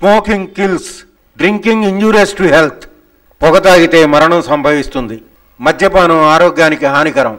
Smoking kills drinking injurious to health పొగ తాగితే మరణం సంభవిస్తుంది మద్యపానం ఆరోగ్యానికి హానికరం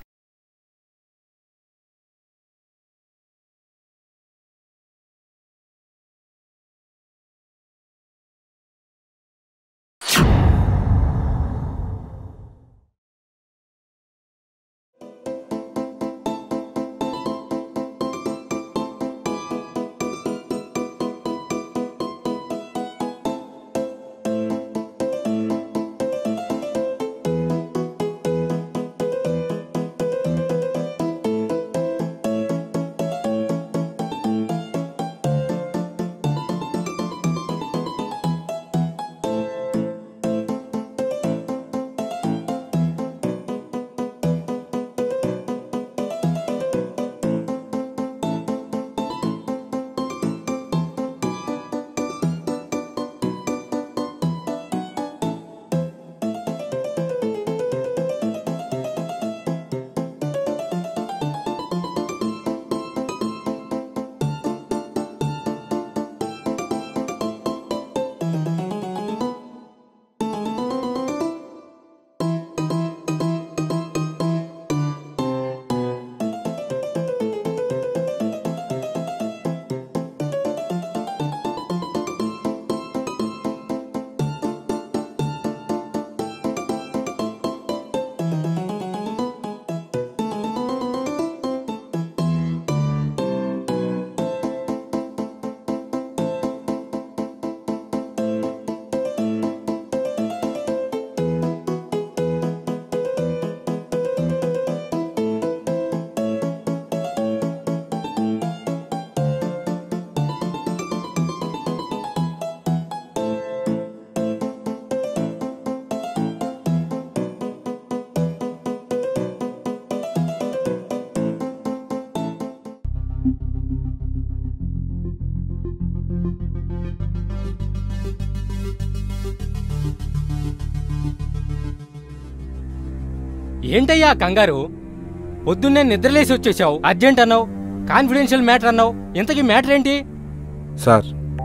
ఏంటయ్యా కంగారు పొద్దున్నే నిద్రలేసి వచ్చేసావు అర్జెంట్ అన్నావు కాన్ఫిడెన్షియల్ మ్యాటర్ అన్నావు ఇంతకీ మ్యాటర్ ఏంటి సార్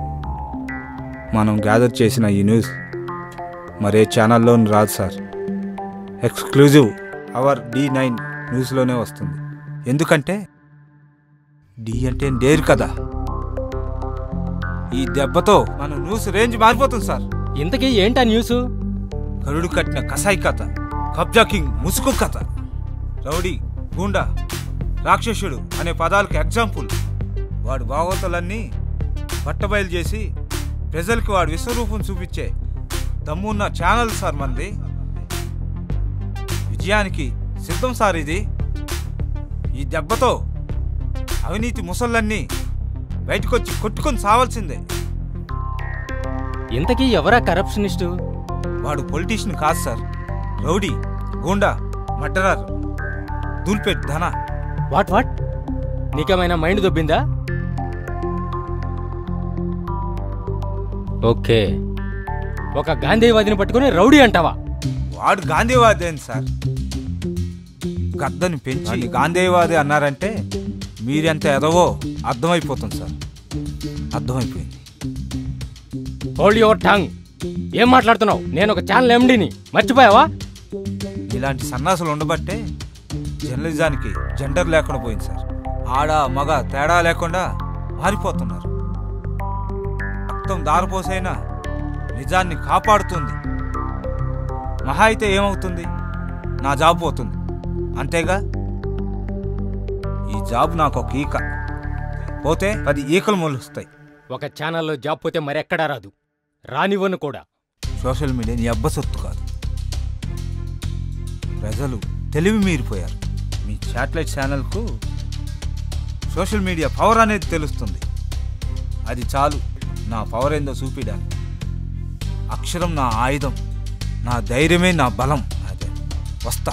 మనం గ్యాదర్ చేసిన ఈ న్యూస్ మరే ఛానల్లోనూ రాదు sir exclusive our D nine న్యూస్లోనే వస్తుంది ఎందుకంటే డి అంటే డేర్ కదా ఈ దెబ్బతో మన న్యూస్ రేంజ్ మారిపోతుంది సార్ ఇంతకీ ఏంటా న్యూస్ కరుడు కట్టిన కసాయి కథ కబ్జా కింగ్ ముసుగు కథ రౌడీ గూండా రాక్షసుడు అనే పదాలకు ఎగ్జాంపుల్ వాడు భాగవతాలన్నీ బట్టబయలు చేసి ప్రజలకు వాడి విశ్వరూపం చూపించే దమ్మున్న ఛానల్ సార్ మంది విజయానికి సిద్ధం సార్ ఇది ఈ దెబ్బతో అవినీతి ముసళ్ళన్నీ బయటకొచ్చి కొట్టుకొని సావాల్సిందే ఇంతకీ ఎవరా కరప్షనిస్టు వాడు పొలిటీషియన్ కాదు sir rowdy goonda murderer Dhoolpet ధన వాట్ వాట్ నీకేమైనా మైండ్ దొబ్బిందా ఓకే ఒక గాంధీవాదిని పట్టుకుని రౌడీ అంటావా వాడు గాంధీవాది ఏంటి సార్ గద్దని పెంచి గాంధీవాది అన్నారంటే మీరెంత ఎదవో అర్థమైపోతుంది సార్ అర్థమైపోయింది హోల్డ్ యువర్ టంగ్ ఏం మాట్లాడుతున్నావు నేను ఒక ఛానల్ ఎండిని మర్చిపోయావా ఇలాంటి సన్నాసులు ఉండబట్టే జర్నలిజానికి జెండర్ లేకుండా పోయింది సార్ ఆడ మగ తేడా లేకుండా మారిపోతున్నారు రక్తం దారపోసైనా నిజాన్ని కాపాడుతుంది మహా అయితే ఏమవుతుంది నా జాబ్ పోతుంది అంతేగా ఈ జాబ్ నాకు ఒక ఈక పోతే పది ఈకలు మొలుస్తాయి ఒక ఛానల్లో జాబ్ పోతే మరెక్కడా రాదు రానివ్వను కూడా సోషల్ మీడియా నీ అబ్బ సొత్తు కాదు ప్రజలు తెలివి మీరిపోయారు మీ శాటిలైట్ ఛానల్కు సోషల్ మీడియా పవర్ అనేది తెలుస్తుంది అది చాలు నా పవర్ ఏందో చూపిడానికి అక్షరం నా ఆయుధం నా ధైర్యమే నా బలం అదే వస్తా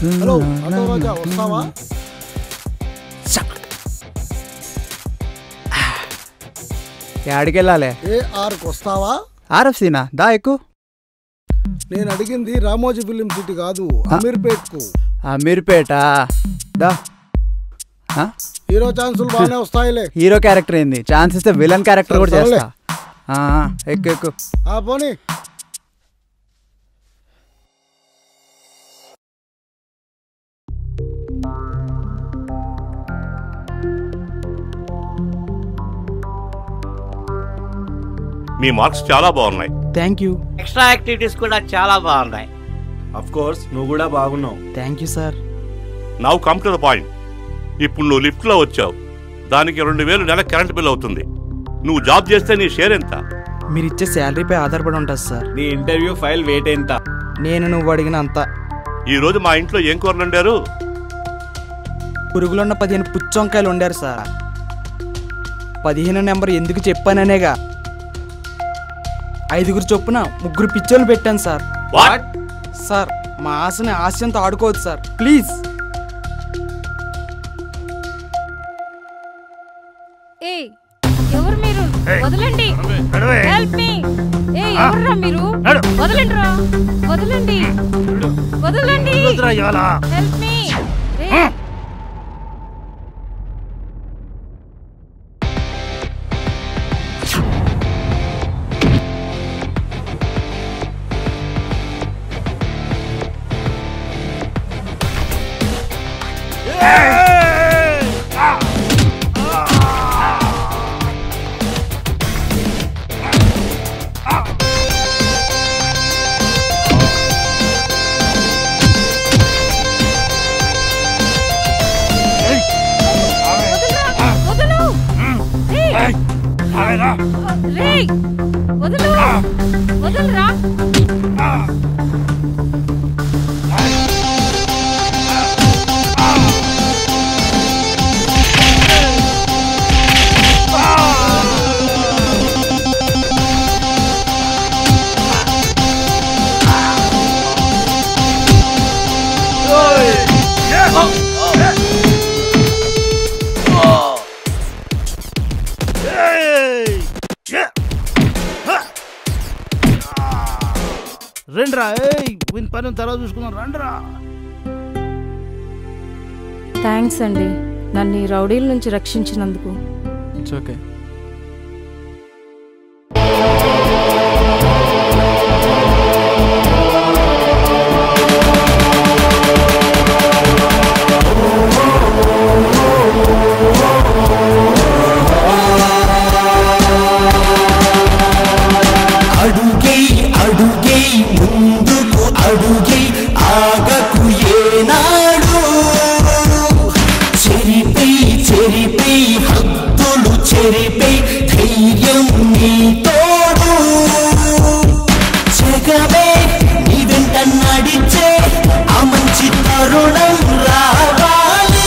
హలో ఆటో రాజా వస్తావా యాడికి వెళ్ళాలి ఏ ఆర్కి వస్తావా ఆర్ఎఫ్సీనా దా ఎక్కువ నేను అడిగింది రామోజీ ఫిలిం సిటీ కాదు అమీర్పేట్ కు అమీర్పేట దా ఆ? హీరో ఛాన్సులు బాగానే వస్తాయిలే హీరో క్యారెక్టర్ ఏంది ఛాన్స్ ఇస్తే విలన్ క్యారెక్టర్ కూడా సరే, చేస్తా ఆ, ఆ, ఎక్కు ఎక్కు ఆ పోనీ మీ మార్క్స్ చాలా బాగున్నాయి థ్యాంక్ యూ ఎక్స్ట్రా యాక్టివిటీస్ కూడా చాలా బాగున్నాయి అఫ్ కోర్స్ నువ్వు కూడా బాగున్నావు thank you sir now come to the point ఇప్పుడు నువ్వు లిఫ్ట్లో వచ్చావు దానికి రెండు వేలు నెల కరెంట్ బిల్ అవుతుంది నువ్వు జాబ్ చేస్తే నీ షేర్ ఎంత మీరు ఇచ్చే శాలరీపై ఆధారపడి ఉంటుంది సార్ నీ ఇంటర్వ్యూ ఫైల్ వెయిట్ ఎంత నేను నువ్వు అడిగిన అంత ఈ రోజు మా ఇంట్లో ఏం కూరలు వండారు పురుగులున్న పదిహేను పుచ్చొంకాయలు వండారు సార్ పదిహేను నెంబర్ ఎందుకు చెప్పాననేగా ఐదుగురు చొప్పున ముగ్గురు పిచ్చోళ్ళు పెట్టాను సార్ వాట్ సార్ మా ఆశని ఆశయంతో ఆడుకోవద్దు సార్ ప్లీజ్ ఏ ఎవరు మీరు వదలండి హెల్ప్ మీ ఏ ఎవర్రా మీరు వదలండి రా వదలండి వదలండి హెల్ప్ మీ వదలు ఏయ్! రేయ్! వదలు వదలరా రండిరా ఏయ్ వీని పని తర్వాత చూసుకుందాం రండిరా థ్యాంక్స్ అండి నన్ను ఈ రౌడీల నుంచి రక్షించినందుకు ఇట్స్ ఓకే అడుగై అడుగై ముందుకు అడుగై ఆగకు ఏనాడు చెరిపై చెరిపై హద్దులు చెరిపై ధైర్యం నీ తోడు జగమే నీ వెంట నడిచే ఆ మంచి తరుణం రావాలి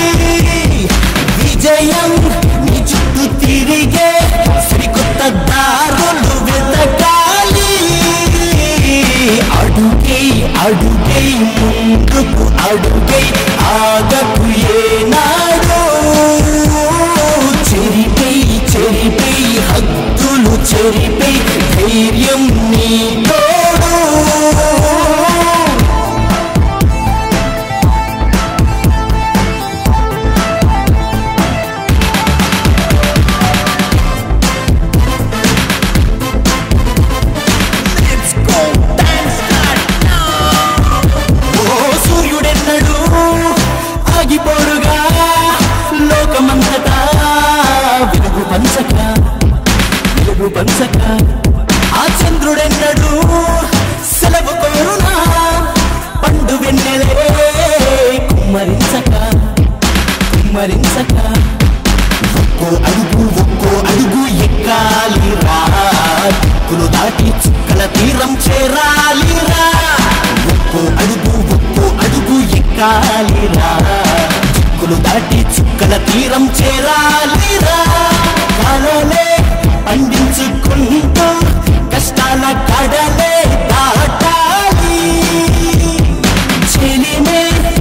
విజయం నీ చుట్టూ తిరిగే సరికొత్త దారులు వెతకాలి అడుగై అడుగై ముందుకు అడుగై ఆగకు ఏనాడు చెరిపై చెరిపై హద్దులు చెరిపై ధైర్యం నీ తోడు ఓ సూర్యుడెన్నడు ఆగిపోడుగా లోకమంతటా వెలుగు పంచక వెలుగు పంచక ఆ చంద్రుడెన్నడు సెలవు కోరునా పండు వెన్నెలే కుమ్మరించక కుమ్మరించక ఒక్కో అడుగు ఒక్కో అడుగు ఎక్కాలిరా దిక్కులు దాటి చుక్కల తీరం చేరాలిరా ఒక్కో అడుగు ఒక్కో అడుగు ఎక్కాలిరా దిక్కులు దాటి చుక్కల తీరం చేరాలిరా కలలే పండించుకుంటూ కష్టాల కడలే దాటాలి చెలిమే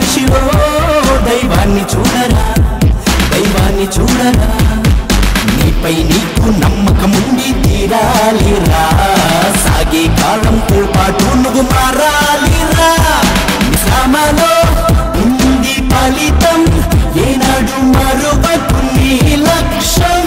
మనిషిలో దైవాన్ని చూడరా దైవాన్ని చూడరా నీపై నీకు నమ్మకముండి తీరాలిరా సాగే కాలంతో పాటు నువ్వు మారాలిరా శ్రమలో ఉంది ఫలితం ఏనాడు మరువకుని లక్ష్యం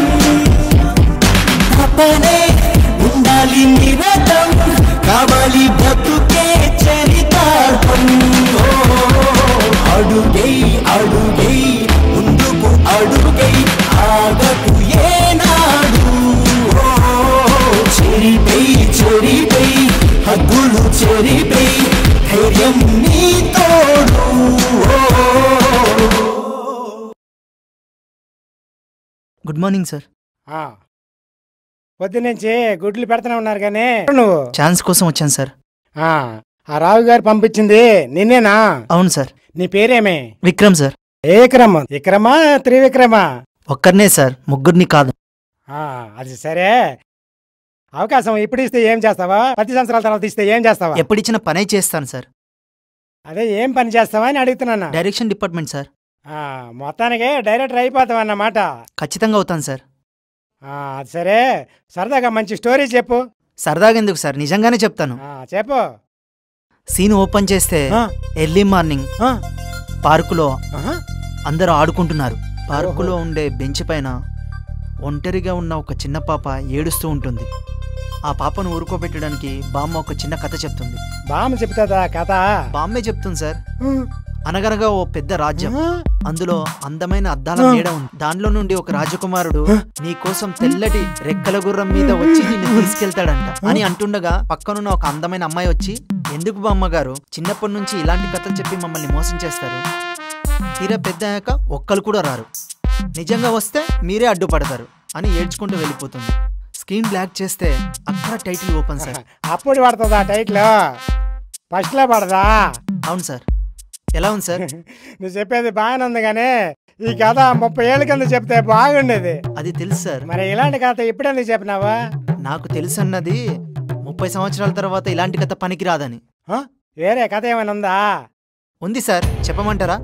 తపనే ఉండాలి నిరతం కావాలి బ్రతుకే చరితార్థం ఓ, అడుగై అడుగై ముందుకు అడుగై ఆగకు ఏనాడు ఓ, చెరిపై చెరిపై హద్దులు చెరిపై ధైర్యం నీ తోడు ఓ. గుడ్ మార్నింగ్ సార్ పొద్దున్నుంచి గుడ్లు పెడుతూనే ఉన్నారు కానీ నువ్వు ఛాన్స్ కోసం వచ్చాను సార్ ఆ, ఆ రావు గారు పంపించింది నిన్నేనా అవును సార్ నీ పేరేమే విక్రమ్ సార్ ఏ విక్రమ విక్రమా త్రివిక్రమా ఒక్కరినే సార్ ముగ్గురిని కాదు ఆ, అది సరే అవకాశం ఇప్పుడు ఇస్తే ఏం చేస్తావా పది సంవత్సరాల తర్వాత ఇస్తే ఏం చేస్తావా ఎప్పుడిచ్చిన పనే చేస్తాను సార్ అదే ఏం పని చేస్తావా అని అడుగుతున్నాను డైరెక్షన్ డిపార్ట్మెంట్ సార్ ఆ, మొత్తానికి డైరెక్టర్ అయిపోతావు అన్నమాట ఖచ్చితంగా అవుతాను సార్ ఆ, అది సరే సరదాగా మంచి స్టోరీ చెప్పు సరదాగా ఎందుకు సార్ నిజంగానే చెప్తాను ఆ, చెప్పు సీన్ ఓపెన్ చేస్తే ఎర్లీ మార్నింగ్ పార్కులో ఆహా. అందరూ ఆడుకుంటున్నారు పార్కులో ఉండే బెంచ్ పైన ఒంటరిగా ఉన్న ఒక చిన్న పాప ఏడుస్తూ ఉంటుంది ఆ పాపను ఊరుకోబెట్టడానికి బామ్మ ఒక చిన్న కథ చెప్తుంది బామ్మ చెప్తుందా కథ బామ్మే చెప్తుంది సార్ అనగనగా ఓ పెద్ద రాజ్యం అందులో అందమైన అద్దాల మేడ ఉంది దానిలో నుండి ఒక రాజకుమారుడు నీ కోసం తెల్లటి రెక్కల గుర్రం మీద వచ్చి నిన్ను తీసుకెళ్తాడంట అని అంటుండగా పక్కనున్న ఒక అందమైన అమ్మాయి వచ్చి ఎందుకు బామ్మ గారు చిన్నప్పటి నుంచి ఇలాంటి కథలు చెప్పి మమ్మల్ని మోసం చేస్తారు తీరా పెద్ద అయ్యాక ఒక్కరు కూడా రారు నిజంగా వస్తే మీరే అడ్డుపడతారు అని ఏడ్చుకుంటూ వెళ్ళిపోతుంది స్క్రీన్ బ్లాక్ చేస్తే అక్కడ టైటిల్ ఓపెన్ సార్ అప్పుడు పడుతుందా టైటిల్ ఫస్ట్ లో పడదా అవును సార్ ఎలా ఉంది సార్ నువ్వు చెప్పేది బాగానే ఉంది కానీ ఈ కథ ముప్పై ఏళ్ళ కింద చెప్తే బాగుండేది అది తెలుసు సార్ మరి ఇలాంటి కథ ఇప్పుడెందుకు చెప్పినావా నాకు తెలుసు అన్నది ముప్పై సంవత్సరాల తర్వాత ఇలాంటి కథ పనికి రాదని ఆ? వేరే కథ ఏమైనా ఉందా ఉంది సార్ చెప్పమంటారా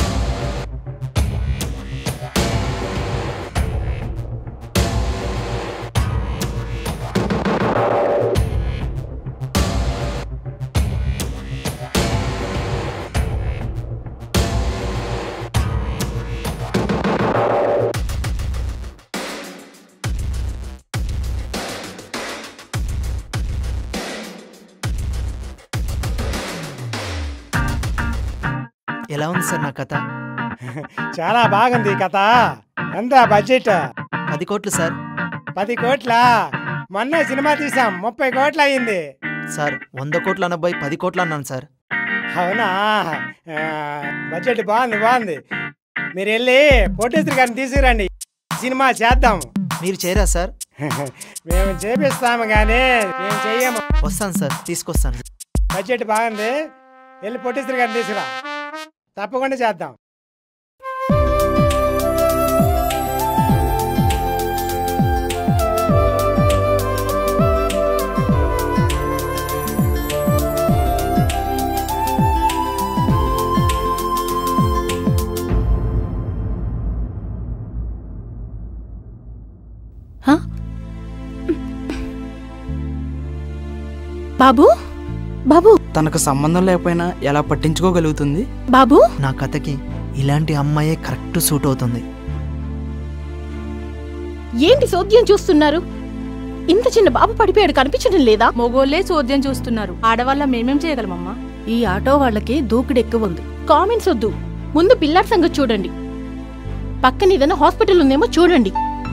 ఎలా ఉంది సార్ నా కథ చాలా బాగుంది ఈ కథ ఎంత బడ్జెట్ పది కోట్లు సార్ పది కోట్ల మొన్న సినిమా తీసాం ముప్పై కోట్లు అయ్యింది సార్ వంద కోట్లు అనబోయి పది కోట్లు అన్నాను సార్ అవునా ఆ, బడ్జెట్ బాగుంది బాగుంది మీరు వెళ్ళి పోటీశ్వరి గారిని తీసుకురండి సినిమా చేద్దాం మీరు చేరా సార్ మేము చేపిస్తాము కానీ మేము చెయ్యము వస్తాను సార్ తీసుకొస్తాను బడ్జెట్ బాగుంది వెళ్ళి పొట్టేశ్వరి గారిని తీసుకురా తప్పకుండా చేద్దాం బాబు బాబు తనకు సంబంధం లేకపోయినా ఎలా పట్టించుకోగలుగుతుంది బాబు నా కథకి ఇలాంటి అమ్మాయే కరెక్ట్ సూట్ అవుతుంది ఏంటి సోద్యం చూస్తున్నారు ఇంత చిన్న బాబు పడిపోయాడు కనిపించడం లేదా మొగోళ్ళే చోద్యం చూస్తున్నారు ఆడవాళ్ళ మేమేం చేయగలమమ్మా ఈ ఆటో వాళ్ళకి దూకుడు ఎక్కువ ఉంది కామెంట్స్ వద్దు ముందు పిల్లాడి సంగతి చూడండి పక్కన ఏదైనా హాస్పిటల్ ఉందేమో చూడండి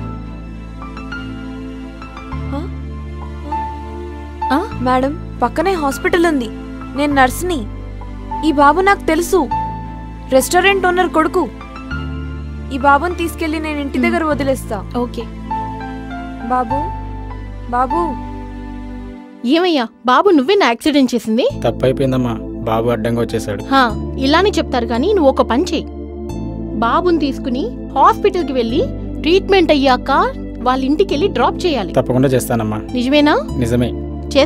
మేడం పక్కనే హాస్పిటల్ ఉంది నేను నర్స్ని ఈ బాబు నాకు తెలుసు రెస్టారెంట్ ఓనర్ కొడుకు ఈ బాబుని తీసుకెళ్లి నేను ఇంటి దగ్గర వదిలేస్తా ఓకే బాబు బాబు ఏమయ్యా బాబు నువ్వేనా యాక్సిడెంట్ చేసింది తప్పైపోయిందమ్మా బాబు అడ్డంగా వచ్చేసాడు హా ఇలానే చెప్తారు కానీ నువ్వు ఒక పని చెయ్యి బాబుని తీసుకుని హాస్పిటల్కి వెళ్ళి ట్రీట్మెంట్ అయ్యాక వాళ్ళ ఇంటికి వెళ్ళి డ్రాప్ చేయాలి తప్పకుండా చేస్తానమ్మా నిజమేనా నిజమే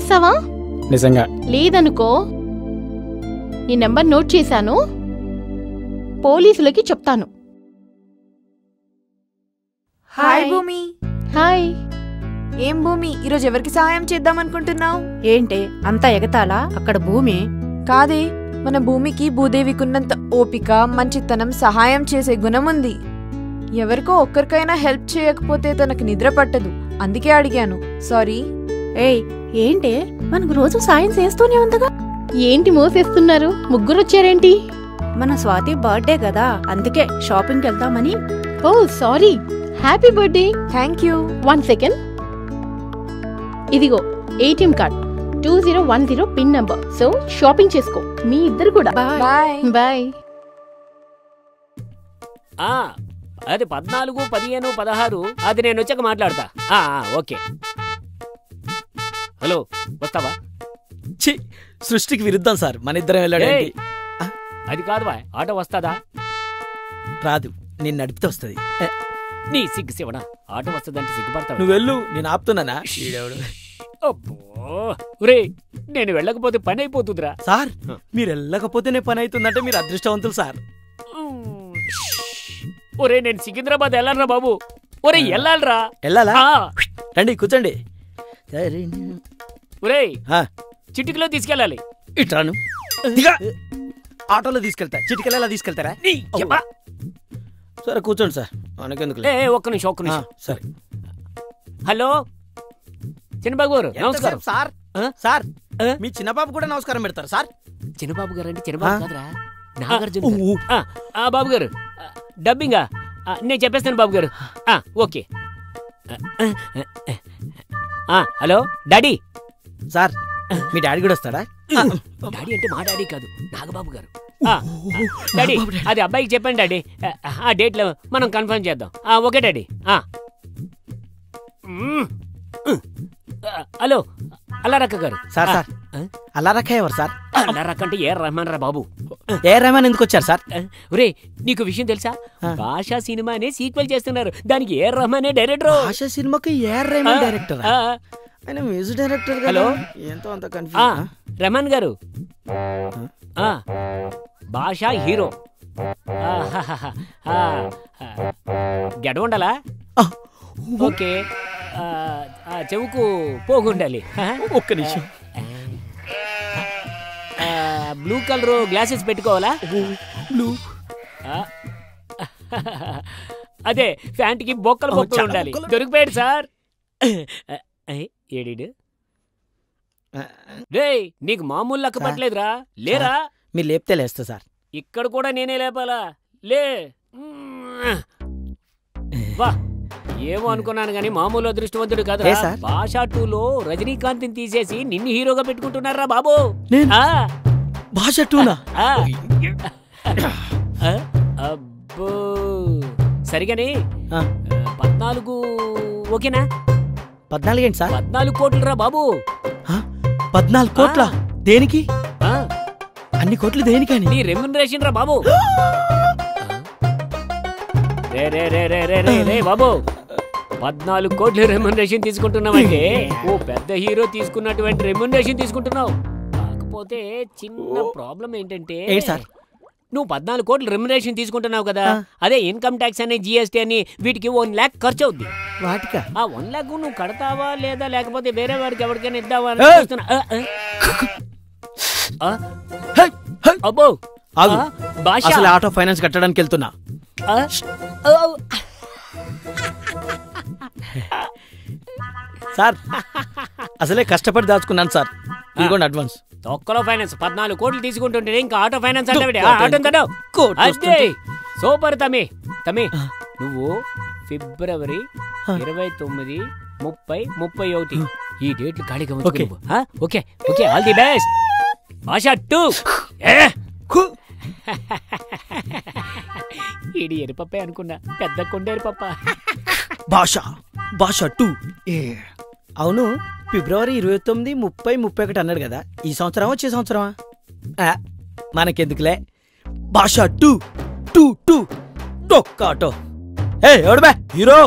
చేస్తావా నిజంగా లేదనుకో నీ నెంబర్ నోట్ చేశాను పోలీసులకి చెప్తాను హాయ్ భూమి హాయ్ ఏం భూమి ఈరోజు ఎవరికి సహాయం చేద్దాం అనుకుంటున్నావు ఏంటే అంత ఎగతాలా అక్కడ భూమి కాదే మన భూమికి భూదేవికున్నంత ఓపిక మంచితనం సహాయం చేసే గుణం ఉంది ఎవరికో ఒక్కరికైనా హెల్ప్ చేయకపోతే తనకు నిద్ర పట్టదు అందుకే అడిగాను సారీ ఏయ్ ఏంటే మనకు రోజు సాయం చేస్తూనే ఉందిగా ఏంటి మోసేస్తున్నారు ముగ్గురు వచ్చారేంటి మన స్వాతి బర్త్డే కదా అందుకే షాపింగ్కి వెళ్దామని oh sorry happy birthday thank you one second ఇదిగో ATM card two zero one zero pin number so shopping చేసుకో మీ ఇద్దరు కూడా బాయ్ బాయ్ ఆ, అది పద్నాలుగు పదిహేను పదహారు అది నేను వచ్చాక మాట్లాడతా ఆ, ఆ, ఓకే హలో వస్తావా ఛీ సృష్టికి విరుద్ధం సార్ మన ఇద్దరం వెళ్ళాడేంటి ఏయ్, అది కాదు బాయ్ ఆటో వస్తాదా రాదు నేను నడిపితే వస్తుంది నీ సిగ్గు శివనా ఆటో వస్తుందంటే సిగ్గుపడతావు నువ్వు వెళ్ళు నేను ఆపుతున్నానా ఈడెవడు. అబ్బో ఒరే నేను వెళ్ళకపోతే పని అయిపోతుందిరా సార్ మీరు వెళ్ళకపోతేనే పని అవుతుందంటే మీరు అదృష్టవంతులు సార్ ఒరే నేను సికింద్రాబాద్ వెళ్ళాలరా బాబు ఒరే వెళ్ళాలరా వెళ్ళాలా ఆ. రండి కూర్చోండి ఒరే ఆ, చిటికలో తీసుకెళ్ళాలి ఇట్రాను దిగా. ఆటోలో తీసుకెళ్తా చిటికెళ్ళేలా తీసుకెళ్తారా యబ్బా. సరే కూర్చోండి సార్ మనకెందుకు ఏ ఏ, ఒక్క నిమిషం ఒక్క నిమిషం సరే హలో చిన్నబాబు గారు నమస్కారం ఎంతసేపు సార్ సార్ మీ చిన్న బాబు కూడా నమస్కారం పెడతారు సార్ చిన్నబాబు గారు అంటే చిన్నబాబు ఆ? కాదురా నాగార్జున గారు. ఆ, ఆ, బాబు గారు ఆ, డబ్బింగా ఆ, నేను చెప్పేస్తాను బాబు గారు ఆ, ఓకే ఆ, హలో డాడీ సార్ మీ డాడీ కూడా వస్తాడా డాడీ అంటే మా డాడీ కాదు నాగబాబు గారు ఆ, ఆ, డాడీ అది అబ్బాయికి చెప్పండి డాడీ ఆ, ఆ డేట్లో మనం కన్ఫర్మ్ చేద్దాం ఆ, ఓకే డాడీ ఆ. మ్మ్. ఆ, హలో అల్లారక్క గారు సార్ సార్ అలా రక్క ఎవరు సార్ అల్లారక్క అంటే ఏ రహమాన్ రా బాబు ఏ రెహమాన్ ఎందుకు వచ్చారు సార్ ఒరే నీకు విషయం తెలుసా భాషా సినిమా అనే సీక్వెల్ చేస్తున్నారు దానికి ఏ రహమానే డైరెక్టర్ భాష సినిమాకి ఏ రెహమాన్ డైరెక్టర్ ఆ, ఆయన మ్యూజిక్ డైరెక్టర్ హలో? ఎంతో అంత ఆ, కన్ఫ్యూజ్ రమణ్ గారు ఆ, భాషా హీరో ఆ, హ, హ, హ, ఆ, ఆ, గెడవుండాలా ఓకే ఆ, ఆ, చెవుకు పోగుండాలి ఒక్క నిమిషం ఆ, బ్లూ కలర్ గ్లాసెస్ పెట్టుకోవాలా బ్లూ ఆ, అదే ఫ్యాంట్కి బొక్కలు ఓ, బొక్కలు చాలా ఉండాలి బొక్కలు. దొరికిపోయాడు సార్ ఏడీడు రేయ్ నీకు మామూలు లెక్క పట్టలేదురా లేరా మీరు లేపితే లేస్తా సార్ ఇక్కడ కూడా నేనే లేపాలా లే మ్మ్. వా ఏమో అనుకున్నాను కానీ మామూలు అదృష్టవంతుడు ఏ కాదురా సార్? భాషా టూలో రజనీకాంత్ తీసేసి నిన్ను హీరోగా పెట్టుకుంటున్నారా బాబు నేను? ఆ, భాష టూనా ఆ. ఆ, అబ్బో సరిగానే ఆ. పద్నాలుగు ఓకేనా పద్నాలుగు ఏంటి సార్ పద్నాలుగు కోట్లు రా బాబు పద్నాలుగు కోట్ల దేనికి ఆ, అన్ని కోట్లు దేనికని నీ రెమ్యునరేషన్ రా బాబు రే రే రే రే రే రే రే బాబు పద్నాలుగు కోట్ల రెమ్యునరేషన్ తీసుకుంటున్నావంటే ఓ పెద్ద హీరో తీసుకున్నటువంటి రెమ్యునరేషన్ తీసుకుంటున్నావు కాకపోతే చిన్న ప్రాబ్లం ఏంటంటే ఏంటి సార్? నువ్వు పద్నాలుగు కోట్ల రెమ్యునరేషన్ తీసుకుంటున్నావు కదా అదే ఇన్కమ్ ట్యాక్స్ అని జిఎస్టీ అని వీటికి వన్ ల్యాక్ ఖర్చు అవుద్ది వాటికా ఆ వన్ ల్యాక్ నువ్వు కడతావా లేదా లేకపోతే వేరే వాడికి ఎవరికైనా ఇద్దావా అని ఏయ్! చూస్తున్నా. ఆ, ఆ. ఆ? అబ్బో ఆగు ఆ, భాష అసలు ఆటో ఫైనాన్స్ కట్టడానికి వెళ్తున్నా ఆ? ఆ, సార్ అసలే కష్టపడి దాచుకున్నాను సార్ ఇదిగోండి అడ్వాన్స్ తొక్కలో ఫైనాన్స్ పద్నాలుగు కోట్లు తీసుకుంటుంటే ఇంకా ఆటో ఫైనాన్స్ అంటే తొక్కలో ఆటో తడవు కోట్లు అదే వస్తుంటే. సూపర్ తమ్మి తమ్మి నువ్వు ఫిబ్రవరి ఇరవై తొమ్మిది ముప్పై ముప్పై ఒకటి ఈ డేట్లు ఖాళీగా ఉంచుకో ఓకే. నువ్వు. ఆ? Okay okay all the best భాష టూ ఈడి ఎరిపప్పే అనుకున్నా పెద్ద కొండేరు పప్ప భాష భాష టూ అవును ఫిబ్రవరి ఇరవై తొమ్మిది ముప్పై ముప్పై ఒకటి అన్నాడు కదా ఈ సంవత్సరం వచ్చే సంవత్సరమా ఆ, మనకెందుకులే భాష టూ టూ టూ టొక్క ఆటో ఏ ఎవడు బే హీరో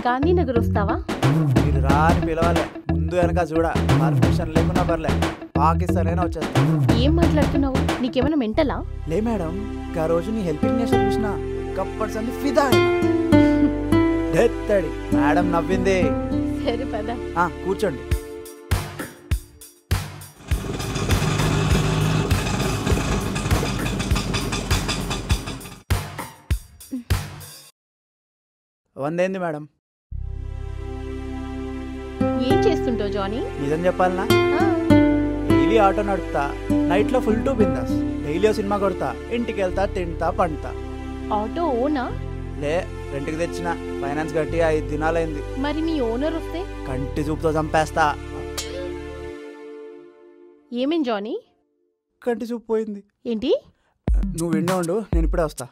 గాంధీనగర్ వస్తావా మీరు రా అని పిలవాలి ముందు వెనక చూడ పర్మిషన్ లేకున్నా పర్లే పాకిస్తాన్ అయినా వచ్చేస్తా ఏం మాట్లాడుతున్నావు నీకేమైనా మెంటలా లే మేడం ఆ రోజు నీ హెల్పింగ్ నేచర్ చూసిన కప్పట్స్ అన్ని ఫిదా డెత్తడి మేడం నవ్వింది సరే పద ఆ, కూర్చోండి వందేంది మేడం ఏం చేస్తుంటావు జానీ నిజం చెప్పాలనా డైలీ ఆటో నడుపుతా నైట్లో ఫుల్ టూ బిందాస్ డైలీ ఓ సినిమా కొడతా ఇంటికి వెళ్తా తింటా పండుతా ఆటో ఓనా లే రెంట్కి తెచ్చిన ఫైనాన్స్ కట్టి ఐదు దినాలైంది మరి మీ ఓనర్ వస్తే కంటి చూపుతో చంపేస్తా ఏమేం జానీ కంటి చూపు పోయింది ఏంటి నువ్వు విండే ఉండు నేను ఇప్పుడే వస్తా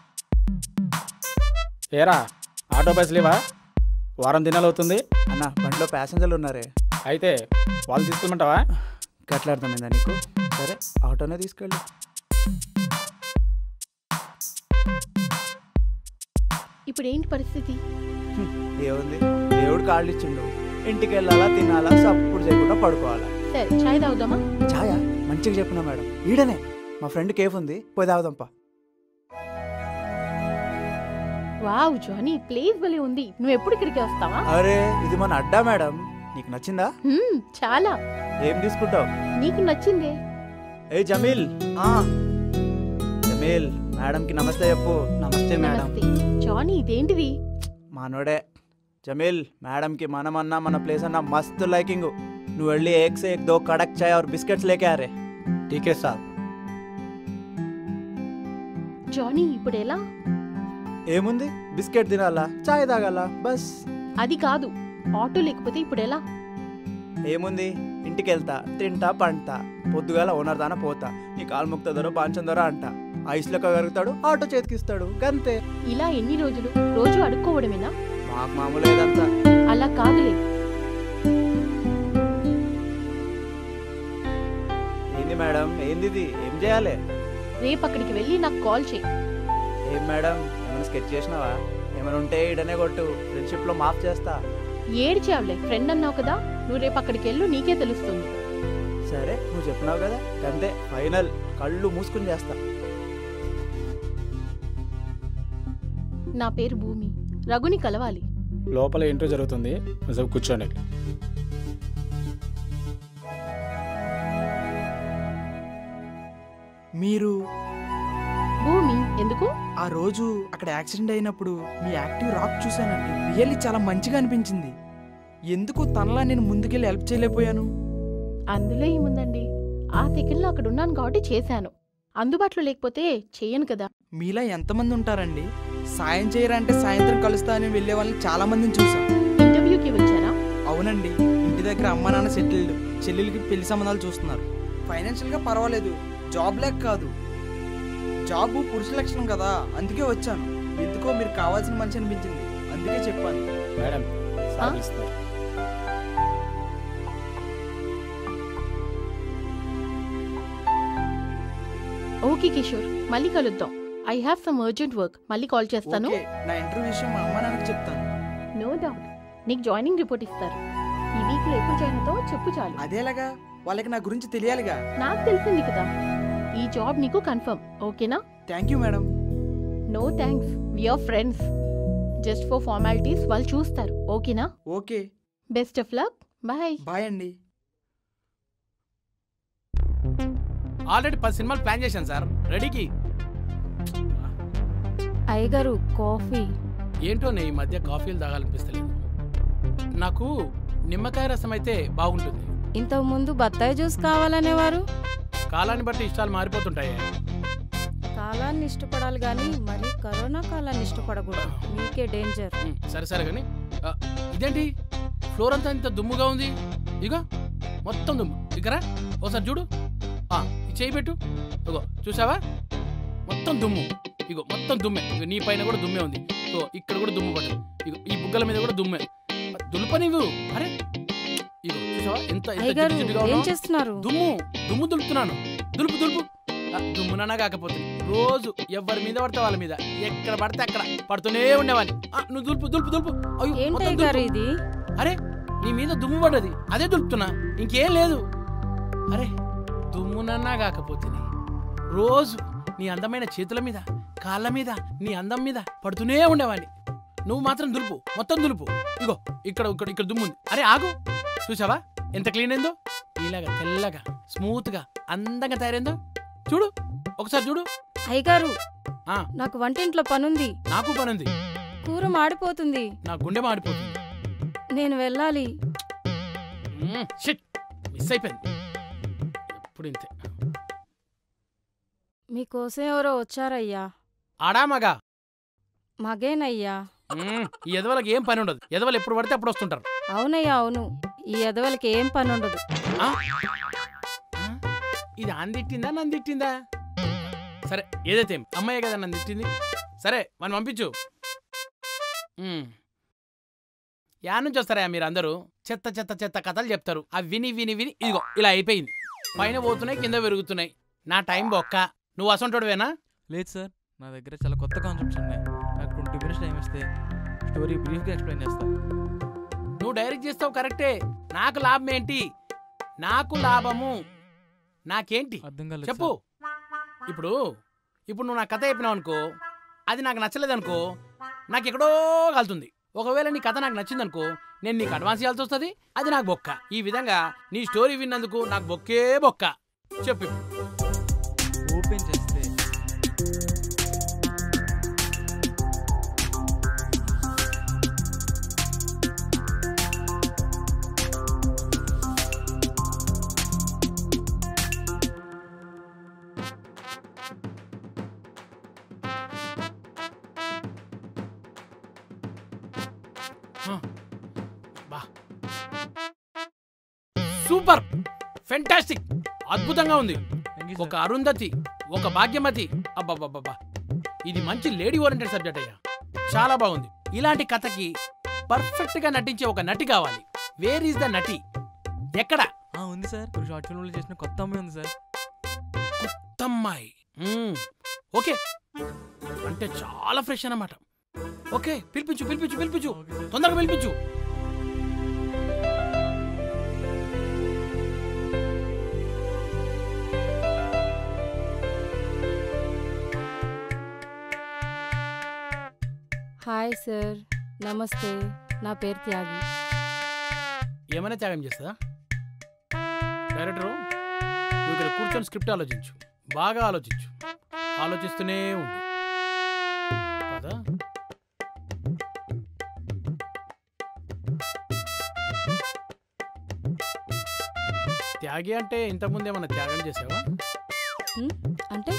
ఏరా ఆటో బస్ లేవా వారం దినాలు అవుతుంది అన్న బండిలో ప్యాసింజర్లు ఉన్నారే అయితే వాళ్ళు తీసుకెళ్ళమంటావా గట్లా అర్థమైందా నీకు సరే ఆటోనే తీసుకెళ్ళు ఇప్పుడు ఏంటి పరిస్థితి హ్మ్, ఏముంది దేవుడు కాళ్ళు ఇచ్చిండు ఇంటికి వెళ్ళాలా తినాలా సప్పుడు చేయకుండా పడుకోవాలా సరే చాయ్ తాగుదామా ఛాయా మంచిగా చెప్పినా మేడం ఈడనే మా ఫ్రెండ్ కేఫ్ ఉంది పోయి తాగుదాంపా వావ్ జానీ ప్లేస్ భలే ఉంది నువ్వు ఎప్పుడు ఇక్కడికి వస్తావా అరే ఇది మన అడ్డా మేడం నీకు నచ్చిందా హ్మ్, చాలా ఏం తీసుకుంటావు నీకు నచ్చిందే ఏ జమీల్ జమీల్ మేడంకి నమస్తే చెప్పు నమస్తే నమస్తే జానీ ఇదేంటిది మనోడే జమీల్ మేడంకి మనమన్నా మన ప్లేస్ అన్నా మస్తు లైకింగ్ నువ్వు వెళ్ళి ఏక్ సే ఏక్ దో కడక్ చాయ్ और బిస్కెట్స్ లేకే ఆ రే ఠీకే సాబ్ జానీ ఇప్పుడు ఎలా ఏముంది బిస్కెట్ తినాలా చాయ్ తాగాల బస్ అది కాదు ఆటో లేకపోతే ఇప్పుడు ఎలా ఏముంది ఇంటికి వెళ్తా తింటా పంటా పొద్దుగాల ఓనర్ దాన పోతా నీ కాలు ముక్తదరో పాంచందరో అంట ఐస్లో కలుగుతాడు ఆటో చేతికిస్తాడు గంతే ఇలా ఎన్ని రోజులు రోజు అడుక్కోవడమేనా మాకు మామూలు ఏదంతా అలా కాదులే ఏంది మేడం ఏంది ఇది ఏం చేయాలి రేపు అక్కడికి వెళ్ళి నాకు కాల్ చేయి ఏం మేడం ఏమైనా స్కెచ్ చేసినావా ఏమైనా ఉంటే ఇడనే కొట్టు ఫ్రెండ్షిప్ లో మాఫ్ చేస్తా ఏడు చేవలే ఫ్రెండ్ అన్నావు కదా నువ్వు రేపు అక్కడికి వెళ్ళు నీకే తెలుస్తుంది సరే నువ్వు చెప్పినావు కదా అంతే ఫైనల్ కళ్ళు మూసుకుని చేస్తా నా పేరు భూమి రఘుని కలవాలి లోపల ఇంటర్వ్యూ జరుగుతుంది కొంచెం కూర్చోండి మీరు భూమి ఎందుకు ఆ రోజు అక్కడ యాక్సిడెంట్ అయినప్పుడు మీ యాక్టివ్ రాక్ చూశానండి రియల్లీ చాలా మంచిగా అనిపించింది ఎందుకు తనలా నేను ముందుకెళ్ళి హెల్ప్ చేయలేకపోయాను అందులో ఏముందండి ఆ సెకండ్లో అక్కడ ఉన్నాను కాబట్టి చేశాను అందుబాటులో లేకపోతే చెయ్యను కదా మీలా ఎంతమంది ఉంటారండి సాయం చేయరంటే సాయంత్రం కలుస్తా అని వెళ్ళే వాళ్ళని చాలా మందిని చూసాం ఇంటర్వ్యూకి వచ్చారా అవునండి ఇంటి దగ్గర అమ్మ నాన్న సెటిల్డ్ చెల్లెలకి పెళ్లి సంబంధాలు చూస్తున్నారు ఫైనాన్షియల్గా పర్వాలేదు జాబ్ లేక కాదు జాబ్ పురుష లక్షణం కదా అందుకే వచ్చాను ఎందుకో మీరు కావాల్సిన మనిషి అనిపించింది అందుకే చెప్పాను మేడం సాగిస్తారు ఓకే కిషోర్ మళ్ళీ కలుద్దాం I have some urgent work మళ్ళీ కాల్ చేస్తాను ఓకే, నా ఇంటర్వ్యూ విషయం మా అమ్మ నాన్నకి చెప్తాను నో డౌట్ నీకు జాయినింగ్ రిపోర్ట్ ఇస్తారు ఈ వీక్ లో ఎప్పుడు జాయిన్ అవుతావో చెప్పు చాలు అదేలాగా వాళ్ళకి నా గురించి తెలియాలిగా నాకు తెలిసింది కదా ఈ జాబ్ నీకు కన్ఫర్మ్ ఓకేనా thank you madam no thanks we're friends just for formalities వాళ్ళు చూస్తారు ఓకేనా okay best of luck bye bye అండి ఆల్రెడీ పది సినిమాలు ప్లాన్ చేశాను సార్ రెడీకి అయ్యగారు కాఫీ ఏంటో ఈ మధ్య కాఫీలు తాగాలనిపిస్తలేదు నాకు నిమ్మకాయ రసం అయితే బాగుంటుంది ఇంతకు ముందు బత్తాయి జ్యూస్ కావాలనేవారు కాలాన్ని బట్టి ఇష్టాలు మారిపోతుంటాయి కాలాన్ని ఇష్టపడాలి కానీ మరి కరోనా కాలాన్ని ఇష్టపడకూడదు మీకే డేంజర్ సరే సరే కానీ ఆ, ఇదేంటి ఫ్లోర్ అంతా ఇంత దుమ్ముగా ఉంది ఇగో మొత్తం దుమ్ము ఇకరా ఓసారి చూడు ఆ, ఈ చేయి పెట్టు ఇగో చూసావా మొత్తం దుమ్ము ఇగో మొత్తం దుమ్మే ఇగో నీ పైన కూడా దుమ్మే ఉంది ఇగో ఇక్కడ కూడా దుమ్ము పడదు ఇగో ఈ బుగ్గల మీద కూడా దుమ్మే దులుప నీవు అరే ఇగో చూసావా ఎంత ఎంత అయ్యగారు, జిడ్డు జిడ్డుగా ఏం ఉన్నావు? చేస్తున్నారు? దుమ్ము దుమ్ము దులుపుతున్నాను దులుపు దులుపు ఆ, దుమ్మునన్నా కాకపోతే రోజు ఎవరి మీద పడితే వాళ్ళ మీద ఎక్కడ పడితే అక్కడ పడుతూనే ఉండేవాడిని ఆ, నువ్వు దులుపు దులుపు దులుపు అయ్యో, మొత్తం ఏంటయ్య దులుపు. గారు ఇది అరే నీ మీద దుమ్ము పడ్డది అదే దులుపుతున్నా ఇంకేం లేదు అరే దుమ్మునన్నా కాకపోతే రోజు నీ అందమైన చేతుల మీద కాళ్ళ మీద నీ అందం మీద పడుతూనే ఉండేవాడిని నువ్వు మాత్రం దులుపు మొత్తం దులుపు ఇగో ఇక్కడ ఇక్కడ ఇక్కడ దుమ్ము ఉంది అరే ఆగు చూసావా ఎంత క్లీన్ అయిందో ఇలాగా తెల్లగా స్మూత్ గా అందంగా తయారైందో చూడు ఒకసారి చూడు అయ్యగారు ఆ, నాకు వంటింట్లో పనుంది నాకు పనుంది కూర మాడిపోతుంది నా గుండె మాడిపోతుంది నేను వెళ్ళాలి మ్మ్, షిట్ మిస్ అయిపోయింది ఎప్పుడు ఇంతే మీకోసం ఎవరో వచ్చారయ్యా ఆడా మగా మగేనయ్యా మ్మ్, ఈ ఎదవలకి ఏం పని ఉండదు ఎదవలు ఎప్పుడు పడితే అప్పుడు వస్తుంటారు అవునయ్యా అవును ఈ ఎదవలకి ఏం పని ఉండదు ఆ? ఆ? ఇది అని తిట్టిందా నన్ను తిట్టిందా సరే ఏదైతే ఏం, అమ్మాయే కదా నన్ను తిట్టింది సరే మనం పంపించు మ్మ్. యా నుంచి వస్తారా మీరు అందరూ చెత్త చెత్త చెత్త కథలు చెప్తారు అవి విని విని విని ఇదిగో ఇలా అయిపోయింది పైన పోతున్నాయి కింద పెరుగుతున్నాయి నా టైం బొక్క నువ్వు అసంటోడువేనా లేదు సార్ నా దగ్గర చాలా కొత్త కాన్సెప్ట్స్ ఉన్నాయి నాకు ట్వంటీ మినిట్స్ టైం ఇస్తే స్టోరీ బ్రీఫ్గా ఎక్స్ప్లెయిన్ చేస్తా నువ్వు డైరెక్ట్ చేస్తావు కరెక్టే నాకు లాభం ఏంటి నాకు లాభము నాకేంటి అర్థం కాలేదు చెప్పు ఇప్పుడు ఇప్పుడు నువ్వు నా కథ చెప్పినావు అనుకో అది నాకు నచ్చలేదు అనుకో నాకు ఎక్కడో కలుతుంది ఒకవేళ నీ కథ నాకు నచ్చిందనుకో నేను నీకు అడ్వాన్స్ ఇవ్వాల్సి వస్తుంది అది నాకు బొక్క ఈ విధంగా నీ స్టోరీ విన్నందుకు నాకు బొక్కే బొక్క చెప్పు ఇప్పుడు. ఓపెన్ చేస్తే బా సూపర్ ఫెంటాస్టిక్ అద్భుతంగా ఉంది ఒక అరుంధతి ఒక భాగ్యమతి అబ్బబ్బబ్బబ్బా ఇది మంచి లేడీ ఓరియంటెడ్ సబ్జెక్ట్ అయ్యా చాలా బాగుంది ఇలాంటి కథకి పర్ఫెక్ట్ గా నటించే ఒక నటి కావాలి వేర్ ఈస్ ద నటి ఎక్కడ ఆ, ఉంది సార్ ఇప్పుడు షార్ట్ ఫిల్మ్లో చేసిన కొత్త అమ్మాయి ఉంది సార్ కొత్తమ్మాయి మ్మ్. ఓకే అంటే చాలా ఫ్రెష్ అన్నమాట ఓకే పిలిపించు పిలిపించు పిలిపించు తొందరగా పిలిపించు హాయ్ సార్ నమస్తే నా పేరు త్యాగి ఏమైనా త్యాగం చేస్తుందా డైరెక్టరు నువ్వు ఇక్కడ కూర్చొని స్క్రిప్ట్ ఆలోచించు బాగా ఆలోచించు ఆలోచిస్తూనే ఉండు కదా త్యాగి అంటే ఇంతకుముందు ఏమైనా త్యాగం చేసావా ఉమ్, అంటే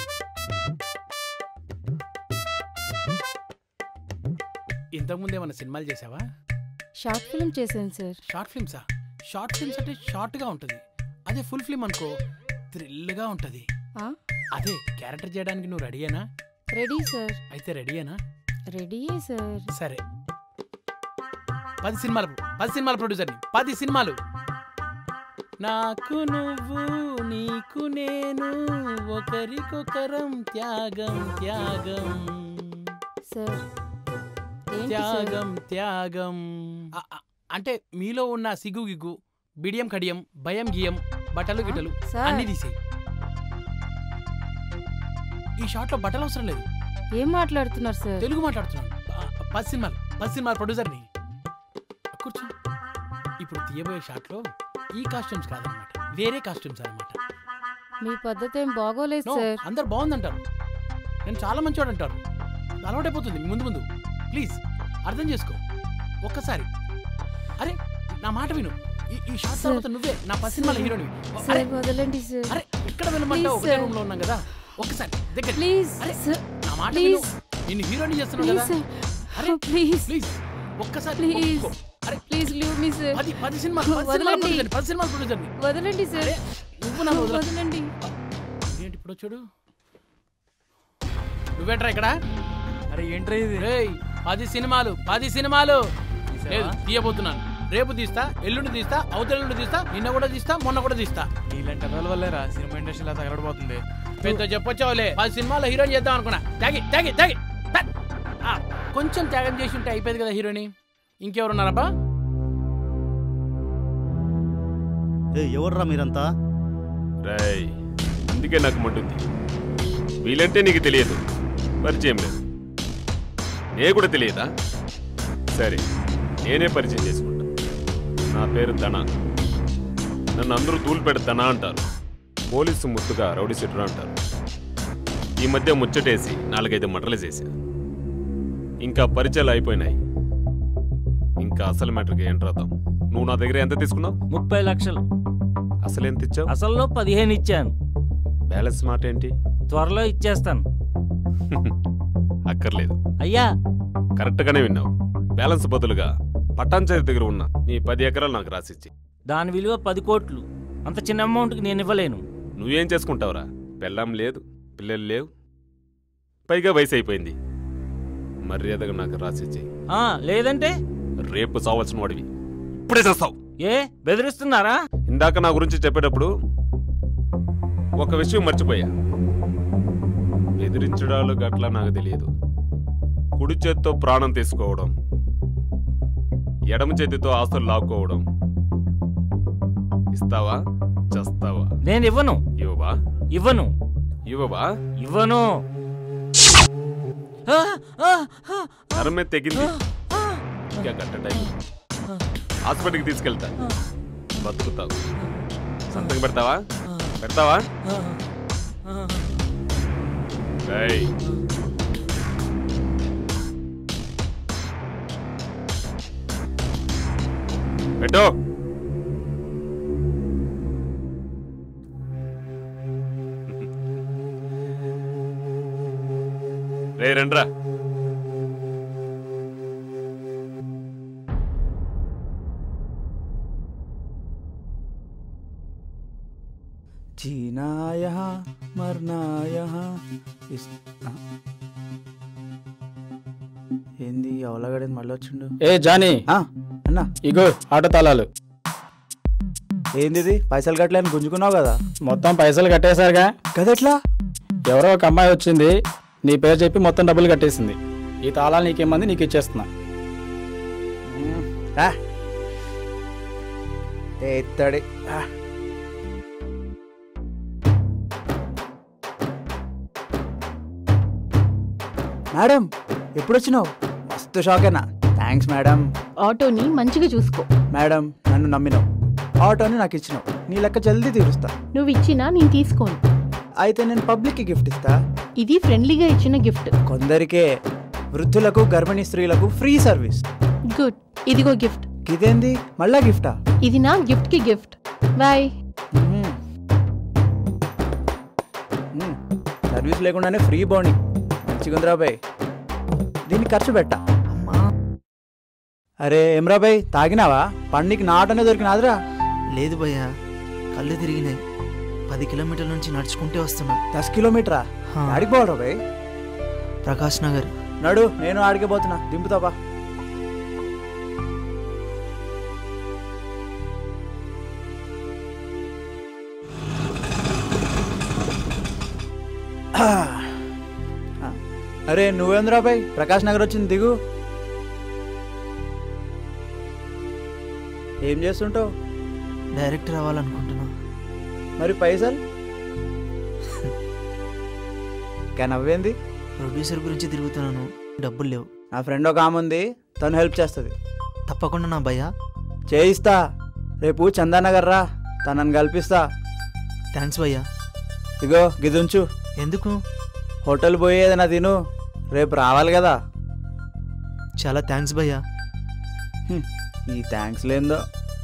ఇంతకుముందు ఏమైనా సినిమాలు చేసావా షార్ట్ ఫిల్మ్ చేశాను సార్ షార్ట్ ఫిల్మ్సా షార్ట్ ఫిల్మ్స్ అంటే షార్ట్గా ఉంటుంది అదే ఫుల్ ఫిల్మ్ అనుకో థ్రిల్గా ఉంటుంది ఆ? అదే క్యారెక్టర్ చేయడానికి నువ్వు రెడీయేనా రెడీ సార్ అయితే రెడీయేనా రెడీయే సార్ సరే పది సినిమాలు పది సినిమాల ప్రొడ్యూసర్ని పది సినిమాలు నాకు నువ్వు నీకు నేను ఒకరికొకరం త్యాగం త్యాగం సార్ ఏంటి సార్ త్యాగం త్యాగం ఆ, ఆ, అంటే మీలో ఉన్న సిగ్గు గిగ్గు బిడియం కడియం భయం గియం బట్టలు గిట్టలు సార్. అన్ని తీసేయి ఈ షార్ట్లో బట్టలు అవసరం లేదు ఏం మాట్లాడుతున్నారు సార్ తెలుగు మాట్లాడుతున్నాను ప- పది సినిమాలు పది సినిమాల ప్రొడ్యూసర్ని కూర్చో ఇప్పుడు తీయబోయే షాట్లో ఈ కాస్ట్యూమ్స్ కాదనమాట వేరే కాస్ట్యూమ్స్ అన్నమాట మీ పద్ధతి ఏం బాగోలేదు No, సార్ అందరు బాగుందంటారు నేను చాలా మంచివాడు అంటారు అలవాటైపోతుంది ముందు ముందు ప్లీజ్ అర్థం చేసుకో ఒక్కసారి అరే నా మాట విను ఈ- ఈ షాట్ Sir. తర్వాత నువ్వే నా పది సినిమాల హీరోని సార్ వదలండి సార్ అరే ఇక్కడ వెళ్ళమంటావు Please, ఒకటే sir. రూమ్ లో ఉన్నాం కదా ఒక్కసారి దగ్గర ప్లీజ్ అరే సార్ నా మాట విను ప్లీజ్ నిన్ను హీరోని చేస్తున్నావు ప్లీజ్ కదా సార్ అరే ప్లీజ్ ప్లీజ్ ఒక్కసారి ప్లీజ్ ఒప్పుకో. అరే ప్లీజ్ లీవ్ మీ సార్ పది పది సినిమాలు పది సినిమాలు వదలండి ప్రొడ్యూసర్ని పది సినిమాలు ప్రొడ్యూసర్ని వదలండి సార్ నువ్వు నన్ను వదలకు. వదలండి ఏంటి ఇప్పుడు వచ్చాడు నువ్వేంట్రా ఇక్కడ అరే ఏంట్రా ఇది రేయ్ పది సినిమాలు పది సినిమాలు లేదు తీయబోతున్నాను రేపు తీస్తా ఎల్లుండి తీస్తా అవతల ఎల్లుండి తీస్తా నిన్న కూడా తీస్తా మొన్న కూడా తీస్తా ఇలాంటి కథల వల్లేరా సినిమా ఇండస్ట్రీ ఇలా తగలడిపోతుంది పెద్ద చెప్పొచ్చావులే పది సినిమాలో హీరోయిన్ చేద్దాం అనుకున్నా తాగి తాగి తాగి తా. ఆ, కొంచెం త్యాగం చేసి ఉంటే అయిపోయేది కదా హీరోయిన్ ఇంకెవరున్నారబ్బా ఎవర్రా మీరంతా రాయ్ అందుకే నాకు మంటుంది వీళ్ళంటే నీకు తెలియదు పరిచయం లేదు నే కూడా తెలియదా సరే నేనే పరిచయం చేసుకుంటా నా పేరు ధన నన్ను అందరూ తూలిపేట ధన అంటారు పోలీసు ముత్తుగా రౌడీ సిట్రా అంటారు ఈ మధ్య ముచ్చటేసి నాలుగైదు మటలు చేశా ఇంకా పరిచయాలు అయిపోయినాయి ఇంకా అసలు మ్యాటర్కి ఏం రాద్దాం నువ్వు నా దగ్గర ఎంత తీసుకున్నావు ముప్పై లక్షలు అసలు ఎంత ఇచ్చావు అసలు పదిహేను ఇచ్చాను బ్యాలెన్స్ మాట ఏంటి త్వరలో ఇచ్చేస్తాను అక్కర్లేదు అయ్యా కరెక్ట్గానే విన్నావు బ్యాలెన్స్ బదులుగా పట్టాంచరి దగ్గర ఉన్న నీ పది ఎకరాలు నాకు రాసిచ్చి దాని విలువ పది కోట్లు అంత చిన్న అమౌంట్కి నేను ఇవ్వలేను నువ్వేం చేసుకుంటావురా పెళ్ళాం లేదు పిల్లలు లేవు పైగా వయసు అయిపోయింది మర్యాదగా నాకు రాసిచ్చి ఆ, లేదంటే రేపు చావాల్సిన వాడివి ఇప్పుడే చేస్తావు ఏ బెదిరిస్తున్నారా ఇందాక నా గురించి చెప్పేటప్పుడు ఒక విషయం మర్చిపోయా బెదిరించడాలు గట్లా నాకు తెలియదు కుడి చేత్తో ప్రాణం తీసుకోవడం ఎడమ చేతితో ఆస్తులు లాక్కోవడం ఇస్తావా చస్తావా నేను ఇవ్వను ఇవ్వవా ఇవ్వను ఇవ్వవా ఇవ్వను నరమే తెగింది ఇంకా గట్ట టైం హాస్పిటల్కి తీసుకెళ్తా బతుకుతావు సంతకం పెడతావా పెడతావా రేయ్. పెట్టు రే రండ్రా जीना यहाँ मरना यहाँ इस ఆ. ఏంది అవలగడేది మళ్ళీ వచ్చిండు ఏ జానీ అన్నా ఇగో ఆటో తాళాలు ఏంది ఇది పైసలు కట్టలేని గుంజుకున్నావు కదా మొత్తం పైసలు కట్టేశారుగా కదెట్లా ఎవరో ఒక అమ్మాయి వచ్చింది నీ పేరు చెప్పి మొత్తం డబ్బులు కట్టేసింది ఈ తాళాలు నీకేమంది నీకు ఇచ్చేస్తున్నా రా. ఏ ఇత్తడి ఆ. మేడం ఎప్పుడు వచ్చినావు మస్తు షాకేనా థ్యాంక్స్ మేడం ఆటోని మంచిగా చూసుకో మేడం నన్ను నమ్మినావు ఆటోని నాకు ఇచ్చినావు నీ లెక్క జల్దీ తీరుస్తా నువ్వు ఇచ్చినా నేను తీసుకోను అయితే నేను పబ్లిక్కి గిఫ్ట్ ఇస్తా ఇది ఫ్రెండ్లీగా ఇచ్చిన గిఫ్ట్ కొందరికే వృద్ధులకు గర్భిణీ స్త్రీలకు ఫ్రీ సర్వీస్ గుడ్ ఇదిగో గిఫ్ట్ ఇదేంది మళ్ళా గిఫ్టా ఇది నా గిఫ్ట్ కి గిఫ్ట్ బాయ్ సర్వీస్ లేకుండానే ఫ్రీ బోని మంచిగుందిరా బాయ్ దీన్ని ఖర్చు పెట్టా అరే ఏమ్రా బాయ్ తాగినావా పండికి నాటనే దొరికినాదిరా లేదు భయ్యా కళ్ళు తిరిగినాయి పది కిలోమీటర్ల నుంచి నడుచుకుంటే వస్తున్నా దస్ కిలోమీటరా ఆడికి పోవరా బాయ్ ప్రకాష్ నగర్ నడు నేను ఆడికి పోతున్నా దింపుతావా అరే నువ్వేంద్రా బాయ్ ప్రకాష్ నగర్ వచ్చింది దిగు ఏం చేస్తుంటావు డైరెక్ట్ రావాలనుకుంటున్నా మరి పైసలు కానీ నవ్వేంది ప్రొడ్యూసర్ గురించి తిరుగుతున్నాను డబ్బులు లేవు నా ఫ్రెండ్ ఒక ఆమె ఉంది తను హెల్ప్ చేస్తుంది తప్పకుండా నా భయ్యా చేయిస్తా రేపు చందానగర్ రా తనని కల్పిస్తా థ్యాంక్స్ భయ్యా ఇగో గిదుంచు ఎందుకు హోటల్ పోయి ఏదైనా తిను రేపు రావాలి కదా చాలా థ్యాంక్స్ భయ్యా హ్మ్, ఈ థ్యాంక్స్ లేందో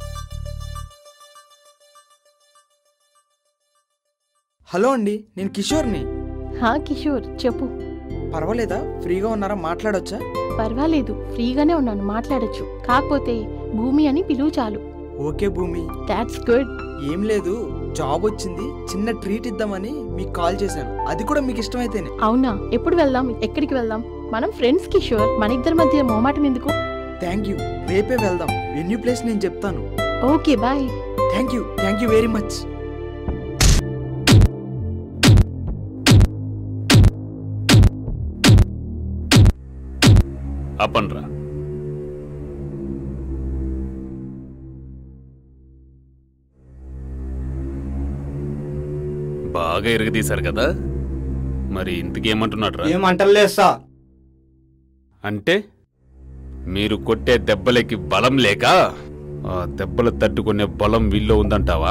హలో అండి నేను కిషోర్ని హా కిషోర్ చెప్పు పర్వాలేదా ఫ్రీగా ఉన్నారా మాట్లాడొచ్చా పర్వాలేదు ఫ్రీగానే ఉన్నాను మాట్లాడొచ్చు కాకపోతే భూమి అని పిలువు చాలు ఓకే భూమి దాట్స్ గుడ్ ఏం లేదు జాబ్ వచ్చింది చిన్న ట్రీట్ ఇద్దామని మీకు కాల్ చేశాను అది కూడా మీకు ఇష్టమైతేనే అవునా ఎప్పుడు వెళ్దాం ఎక్కడికి వెళ్దాం మనం ఫ్రెండ్స్ కిషోర్ మన ఇద్దరి మధ్య మోమాటం ఎందుకు థ్యాంక్ యూ రేపే వెళ్దాం వెన్యూ ప్లేస్ నేను చెప్తాను okay bye thank you thank you very much అప్పన్రా బాగా ఇరగదీశారు కదా మరి ఇంతకేమంటున్నాడు ఏమంటలేదు సా అంటే మీరు కొట్టే దెబ్బలకి బలం లేక ఆ దెబ్బలు తట్టుకునే బలం వీల్లో ఉందంటావా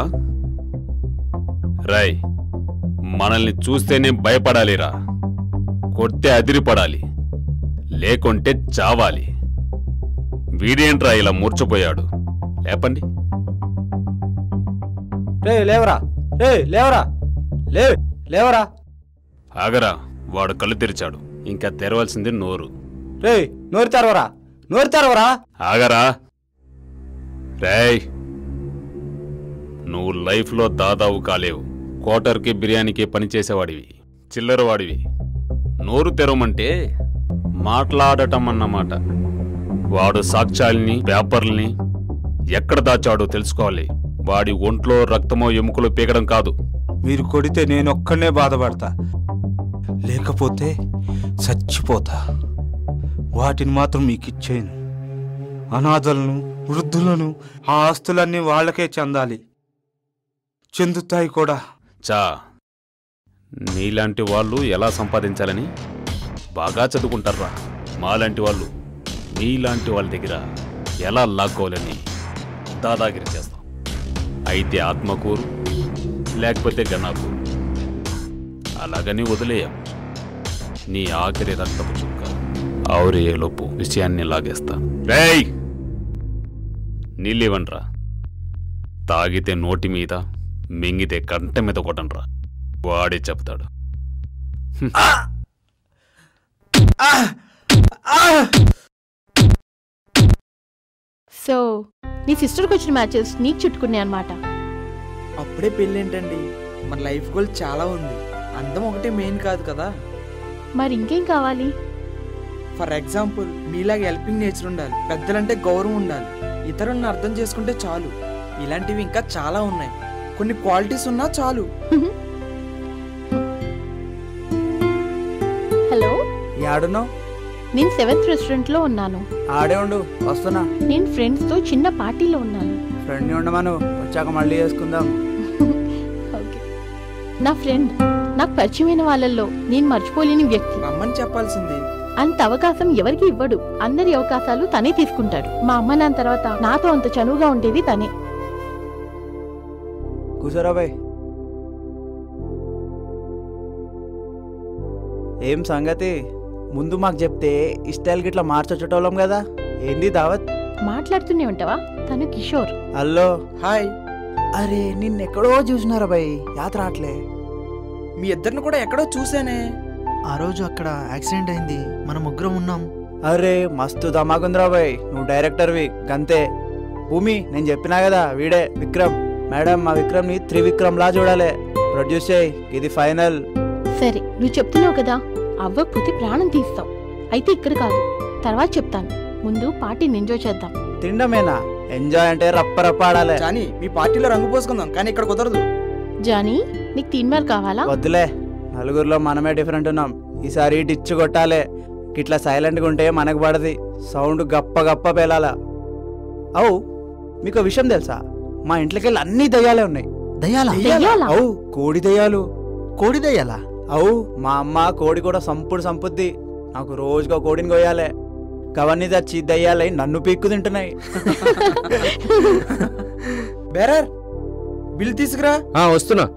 రాయ్ మనల్ని చూస్తేనే భయపడాలిరా కొడితే అదిరిపడాలి లేకుంటే చావాలి వీడేంట్రా ఇలా మూర్చపోయాడు లేపండి రే లేవరా రే లేవరా లే లేవరా ఆగరా వాడు కళ్ళు తెరిచాడు ఇంకా తెరవాల్సింది నోరు రే నోరు తెరవరా నోరు తెరవరా ఆగరా రేయ్ నువ్వు లైఫ్లో దాదావు కాలేవు క్వార్టర్కి బిర్యానీకి పనిచేసేవాడివి చిల్లరవాడివి నోరు తెరవమంటే మాట్లాడటం అన్నమాట వాడు సాక్ష్యాల్ని పేపర్లని ఎక్కడ దాచాడో తెలుసుకోవాలి వాడి ఒంట్లో రక్తమో ఎముకలు పీకడం కాదు మీరు కొడితే నేను ఒక్కనే బాధపడతా లేకపోతే చచ్చిపోతా వాటిని మాత్రం మీకు ఇచ్చేయను అనాథలను వృద్ధులను ఆ ఆస్తులన్నీ వాళ్ళకే చెందాలి చెందుతాయి కూడా చా నీలాంటి వాళ్ళు ఎలా సంపాదించాలని బాగా చదువుకుంటారా మాలాంటి వాళ్ళు నీలాంటి వాళ్ళ దగ్గర ఎలా లాక్కోవాలని దాదాగిరి చేస్తాం అయితే ఆత్మకూరు లేకపోతే గనాకూరు అలాగని వదిలేయం నీ ఆఖరి రక్తపు చుక్క ఆవురేలోపు విషయాన్ని లాగేస్తా రేయ్ నీళ్ళివ్వండ్రా తాగితే నోటి మీద మింగితే కంట మీద కొట్టండ్రా వాడే చెప్తాడు సో నీ సిస్టర్కి వచ్చిన మ్యాచెస్ నీకు చుట్టుకున్నాయి అనమాట అప్పుడే పెళ్ళేంటండి మన లైఫ్ గోల్ చాలా ఉంది అందం ఒకటే మెయిన్ కాదు కదా మరి ఇంకేం కావాలి ఫర్ ఎగ్జాంపుల్ మీలాగా హెల్పింగ్ నేచర్ ఉండాలి పెద్దలంటే గౌరవం ఉండాలి ఇతరులను అర్థం చేసుకుంటే చాలు ఇలాంటివి ఇంకా చాలా ఉన్నాయి కొన్ని క్వాలిటీస్ ఉన్నా చాలు హలో యాడున్నావు నేను సెవెంత్ రెస్టారెంట్ లో ఉన్నాను ఆడే ఉండు వస్తున్నా నేను ఫ్రెండ్స్ తో చిన్న పార్టీలో ఉన్నాను ఫ్రెండ్ని ఉండమను వచ్చాక మళ్ళీ చేసుకుందాం నా ఫ్రెండ్ నాకు పరిచయమైన వాళ్ళల్లో నేను మర్చిపోలేని వ్యక్తి రమ్మని చెప్పాల్సింది అంత అవకాశం ఎవరికి ఇవ్వడు అందరి అవకాశాలు తనే తీసుకుంటాడు మా అమ్మ నాన్న తర్వాత నాతో అంత చనువుగా ఉండేది తనే కూర్చోరా బాయ్ ఏం సంగతి ముందు మాకు చెప్తే ఈ స్టైల్ గిట్లా మార్చొచ్చేటోళ్ళం కదా ఏంది దావత్ మాట్లాడుతూనే ఉంటావా తను కిషోర్ హలో హాయ్ అరే నిన్నెక్కడో చూసినారా బాయ్ యాత్ర అట్లే మీ ఇద్దరిని కూడా ఎక్కడో చూసానే ఆ రోజు అక్కడ యాక్సిడెంట్ అయింది మన ముగ్గురం ఉన్నాం అరే మస్తు ధమాకుందిరా బాయ్ నువ్వు డైరెక్టర్వి గంతే భూమి నేను చెప్పినా కదా వీడే విక్రమ్ మేడం మా విక్రమ్ని త్రివిక్రమ్ లా చూడాలి ప్రొడ్యూస్ చేయి ఇది ఫైనల్ సరే నువ్వు చెప్తున్నావు కదా అవ్వకపోతే ప్రాణం తీస్తావు అయితే ఇక్కడ కాదు తర్వాత చెప్తాను ముందు పార్టీని ఎంజాయ్ చేద్దాం తిండమేనా ఎంజాయ్ అంటే రప్ప రప్ప ఆడాలి కానీ మీ పార్టీలో రంగు పోసుకుందాం కానీ ఇక్కడ కుదరదు జానీ నీకు తీన్మార్ కావాలా వద్దులే నలుగురిలో మనమే డిఫరెంట్ ఉన్నాం ఈసారి డిచ్చు కొట్టాలి ఇట్లా సైలెంట్గా ఉంటే మనకు పడది సౌండ్ గప్ప గప్ప పేలాల అవు మీకు విషయం తెలుసా మా ఇంట్లోకి వెళ్ళి అన్ని దయ్యాలే ఉన్నాయి దయ్యాలా? దయ్యాలా? అవు కోడి దయ్యాలు కోడి దయ్యాలా అవు మా అమ్మ కోడి కూడా సంపుడు సంపుద్ది నాకు రోజుగా కోడిని కొయ్యాలే కవన్నీ తెచ్చి దయ్యాలై నన్ను పీక్కు తింటున్నాయి బేరర్ బిల్ తీసుకురా ఆ, వస్తున్నా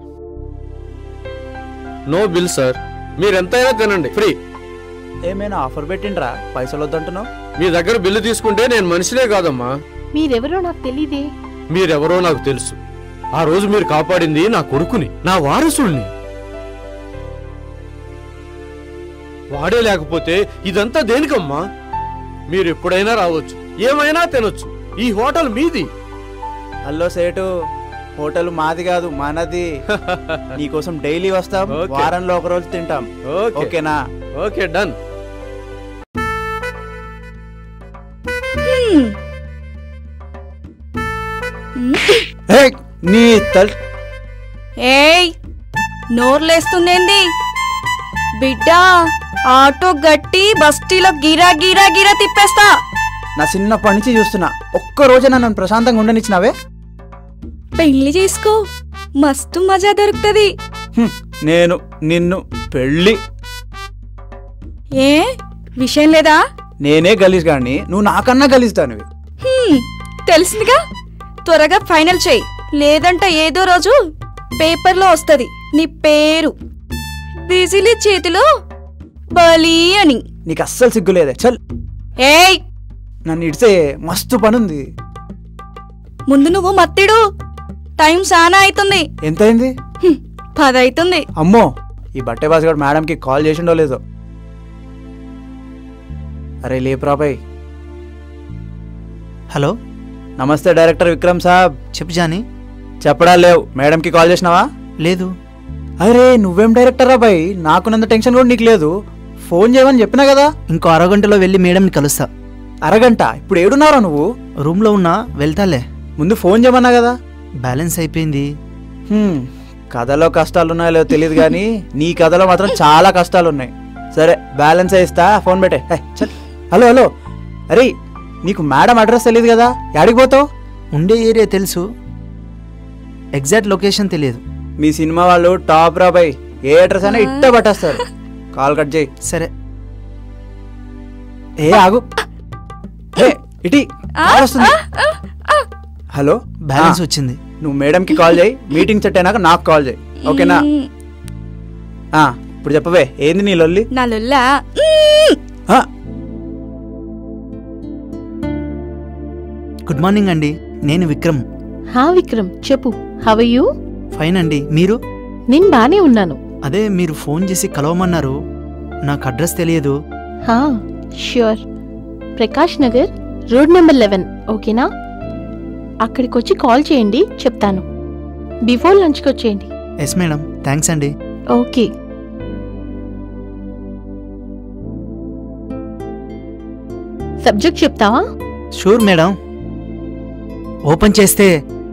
నో బిల్ సార్ మీరు ఎంతైనా తినండి ఫ్రీ ఏమైనా ఆఫర్ పెట్టిండ్రా పైసలు వద్దంటున్నావు మీ దగ్గర బిల్లు తీసుకుంటే నేను మనిషినే కాదమ్మా మీరెవరో నాకు తెలీదే మీరెవరో నాకు తెలుసు ఆ రోజు మీరు కాపాడింది నా కొడుకుని నా వారసుల్ని వాడే లేకపోతే ఇదంతా దేనికమ్మా మీరు ఎప్పుడైనా రావచ్చు ఏమైనా తినొచ్చు ఈ హోటల్ మీది హలో సేటు హోటల్ మాది కాదు మనది నీకోసం డైలీ వస్తాం ఓకే. వారంలో ఒక రోజు తింటాం ఓకే. ఓకేనా ఓకే డన్ ఏయ్, నీ తల్ ఏయ్ నోర్లేస్తుందేంది బిడ్డా ఆటో గట్టి బస్తీలో గిరా గిరా గిరా తిప్పేస్తా నా చిన్నప్పటి నుంచి చూస్తున్నా ఒక్క రోజైనా నన్ను ప్రశాంతంగా ఉండనిచ్చినావే పెళ్లి చేసుకో మస్తు మజా దొరుకుతది హ్మ్, నేను నిన్ను పెళ్ళి ఏ విషయం లేదా నేనే గలీజ్ గాని నువ్వు నాకన్నా గలీజ్దానివి హ్మ్, తెలిసిందిగా త్వరగా ఫైనల్ చెయ్యి లేదంటే ఏదో రోజు పేపర్లో వస్తది నీ పేరు బిజిలీ చేతిలో బలి అని నీకు అస్సలు సిగ్గులేదే చల్ ఏయ్ నన్ను ఇడిసే మస్తు పనుంది ముందు నువ్వు మత్తిడు టైం సానా అవుతుంది ఎంతైంది పదైతుంది అమ్మో ఈ బట్టే బాస్ గారు మేడంకి కాల్ చేసిండో లేదో అరే లేపురాబాయ్ హలో నమస్తే డైరెక్టర్ విక్రమ్ సాబ్ చెప్పు జానీ చెప్పడా లేవు మేడంకి కాల్ చేసినావా లేదు అరే నువ్వేం డైరెక్టర్ రాబాయ్ నాకున్నంత టెన్షన్ కూడా నీకు లేదు ఫోన్ చేయమని చెప్పినా కదా ఇంకో అరగంటలో వెళ్ళి మేడంని కలుస్తా అరగంట ఇప్పుడు ఏడున్నారా నువ్వు రూమ్లో ఉన్నా వెళ్తాలే ముందు ఫోన్ చేయమన్నా కదా బ్యాలెన్స్ అయిపోయింది హ్మ్, కథలో కష్టాలు ఉన్నాయో లేదో తెలియదు కానీ నీ కథలో మాత్రం చాలా కష్టాలు ఉన్నాయి సరే బ్యాలెన్స్ ఇస్తా ఫోన్ పెట్టే హే, చల్. హలో హలో అరే నీకు మేడం అడ్రస్ తెలియదు కదా యాడికి పోతావు ఉండే ఏరియా తెలుసు ఎగ్జాక్ట్ లొకేషన్ తెలియదు మీ సినిమా వాళ్ళు టాప్ రా బై ఏ అడ్రస్ అయినా ఇట్ట పట్టేస్తారు కాల్ కట్ చేయి సరే ఏ ఆగు ఏ ఇటీ కాల్ వస్తుంది హలో బ్యాలెన్స్ ఆ, వచ్చింది నువ్వు మేడంకి కాల్ చేయి మీటింగ్ సెట్ అయినాక నాకు కాల్ చేయి ఓకేనా ఆ, ఇప్పుడు చెప్పవే ఏంది నీ లొల్లి నా లొల్లా ఆ, గుడ్ మార్నింగ్ అండి నేను విక్రమ్ హా విక్రమ్ చెప్పు హవ్ యూ ఫైన్ అండి మీరు నేను బానే ఉన్నాను అదే మీరు ఫోన్ చేసి కలవమన్నారు నాకు అడ్రస్ తెలియదు హా sure Prakash Nagar road number eleven ఓకేనా అక్కడికి వచ్చి కాల్ చేయండి చెప్తాను బిఫోర్ లంచ్కి వచ్చేయండి ఎస్ మేడం థ్యాంక్స్ అండి ఓకే సబ్జెక్ట్ చెప్తావా షూర్ మేడం ఓపెన్ చేస్తే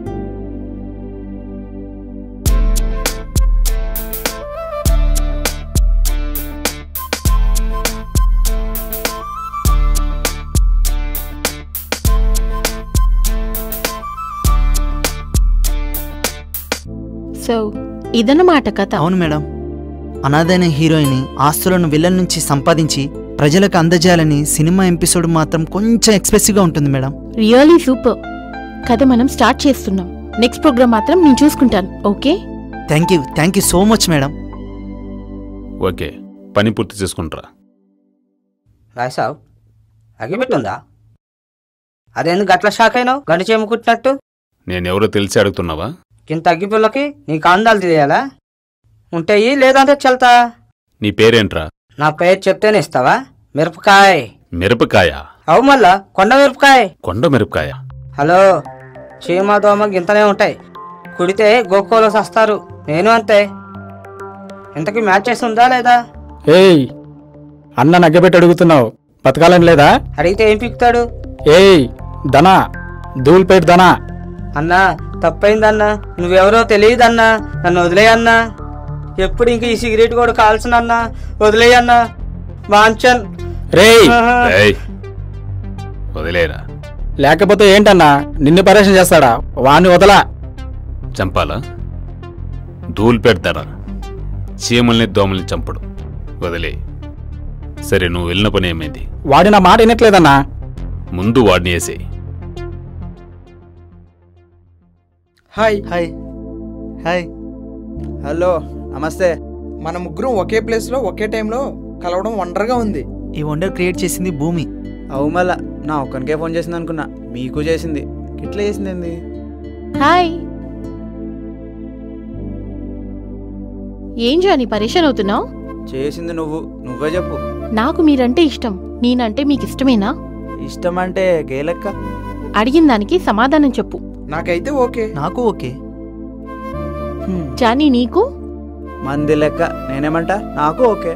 సో ఇదన్నమాట కథ అవును మేడం అనాథైన హీరోయిన్ ఆస్తులను విలన్ నుంచి సంపాదించి ప్రజలకు అందజేయాలని సినిమా ఎపిసోడ్ మాత్రం కొంచెం ఎక్స్ప్రెసివ్గా ఉంటుంది మేడం రియలీ సూపర్ కథ మనం స్టార్ట్ చేస్తున్నాం నెక్స్ట్ ప్రోగ్రామ్ మాత్రం నేను చూసుకుంటాను okay thank you thank you so much madam okay పని పూర్తి చేసుకుంటారా రాయసావు అగ్గిపెట్టుందా అదేందుకు గట్ల షాక్ అయినావు గంట చేముకుంటున్నట్టు నేనెవరో తెలిసి అడుగుతున్నావా ఇంత అగ్గిపుల్లకి నీకు అందాలు తెలియాలా ఉంటాయి లేదంటే చల్తా నీ పేరేంట్రా నా పేరు చెప్తేనే ఇస్తావా మిరపకాయ మిరపకాయ అవు మళ్ళా కొండ మిరపకాయ కొండ మిరపకాయ హలో చీమ దోమ గింతనే ఉంటాయి కుడితే గోకోలో సస్తారు నేను అంతే ఇంతకీ మ్యాచ్ చేస్తుందా లేదా ఏయ్ అన్న నగ్గబెట్టి అడుగుతున్నావు బతకాలని లేదా అడిగితే ఏం పిక్కుతాడు ఏయ్ ధనా ధూల్పేట్ ధనా అన్నా తప్పైందన్నా నువ్వెవరో తెలియదన్నా నన్ను వదిలేయన్నా ఎప్పుడు ఇంక ఈ సిగరెట్ కూడా కాల్చనన్నా వదిలేయన్నా వాంచన్ రేయ్ ఏయ్, వదిలేరా లేకపోతే ఏంటన్నా నిన్ను పరేషన్ చేస్తాడా వాణ్ణి వదలా చంపాలా ధూళి పెడతారా చీమల్ని దోమల్ని చంపడు వదిలే సరే నువ్వు వెళ్ళిన పని ఏమైంది వాడి నా మాట వినట్లేదన్నా ముందు వాడిని వేసేయి హాయ్ హాయ్ హాయ్ హలో నమస్తే మన ముగ్గురం ఒకే ప్లేస్ లో ఒకే టైంలో కలవడం వండర్గా ఉంది ఈ వండర్ క్రియేట్ చేసింది భూమి అవు మళ్ళా నా ఒక్కనికే ఫోన్ చేసింది అనుకున్నా మీకు చేసింది ఇట్లా చేసింది ఏంది హాయ్ ఏం జాని పరేషాన్ అవుతున్నావు చేసింది నువ్వు నువ్వే చెప్పు నాకు మీరంటే ఇష్టం నేనంటే మీకు ఇష్టమేనా ఇష్టం అంటే గేలెక్క అడిగిన దానికి సమాధానం చెప్పు నాకైతే ఓకే నాకు ఓకే జానీ నీకు మంది లెక్క నేనేమంటా నాకు ఓకే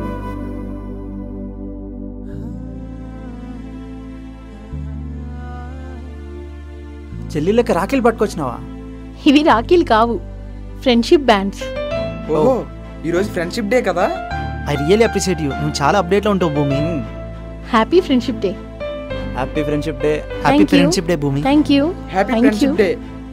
చెల్లి లెక్క రాఖీలు పట్టుకొచ్చినావా ఇవి రాఖీలు కావు ఫ్రెండ్షిప్ బ్యాండ్స్ ఓహో ఈరోజు ఫ్రెండ్షిప్ డే కదా ఐ రియల్లీ అప్రిషియేట్ యూ నువ్వు చాలా అప్డేట్లో ఉంటావు Bhoomi happy friendship day happy friendship day happy friendship day Bhoomi thank you happy Thank friendship you. Day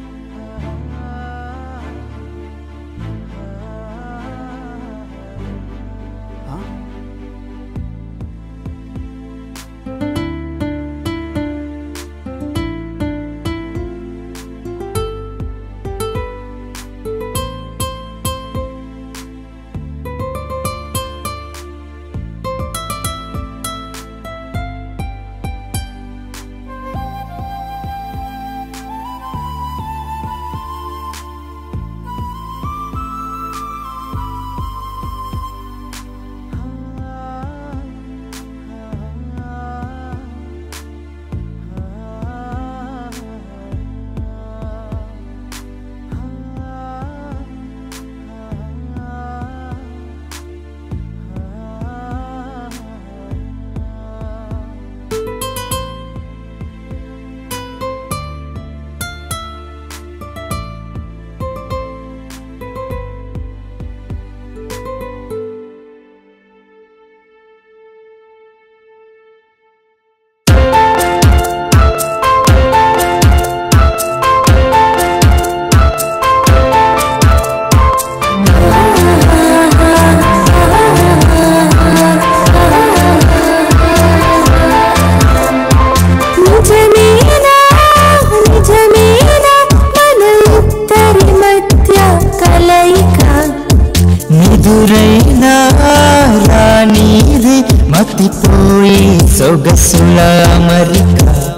నిజమేనా నిజమేనా మన ఇద్దరి మధ్య కలయిక నిదురైనా రానీది మతిపోయి సొగసుల అమరిక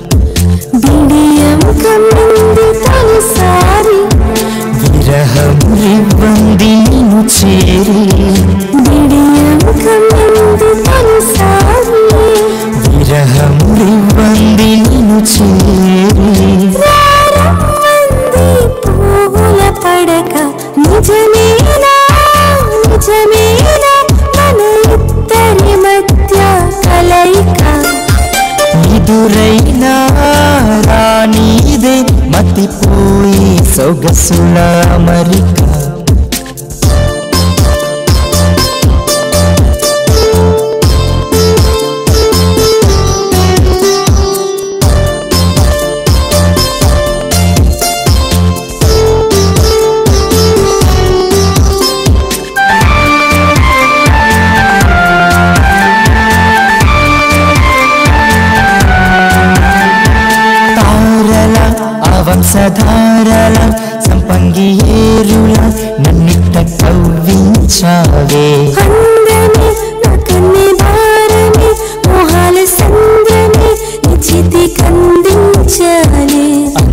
బిడియం కమ్మింది తొలిసారి విరహం రివ్వంది నిన్ను చేరి బిడియం కమ్మింది తొలిసారి విరహం రివ్వంది నిన్ను చేరి రారమ్మంది పువ్వుల పడక నిజమేనా నిజమేనా మన ఇద్దరి మధ్య కలయిక నిదురైనా రానీదే మతిపోయి సొగసుల అమరిక తారల అవంశధారల సంపంగి ఏరుల నన్నిట్ట కవ్వించావే అందమే నకన్ని భారమే మొహాల సంద్రమే నిచితి కందించాలి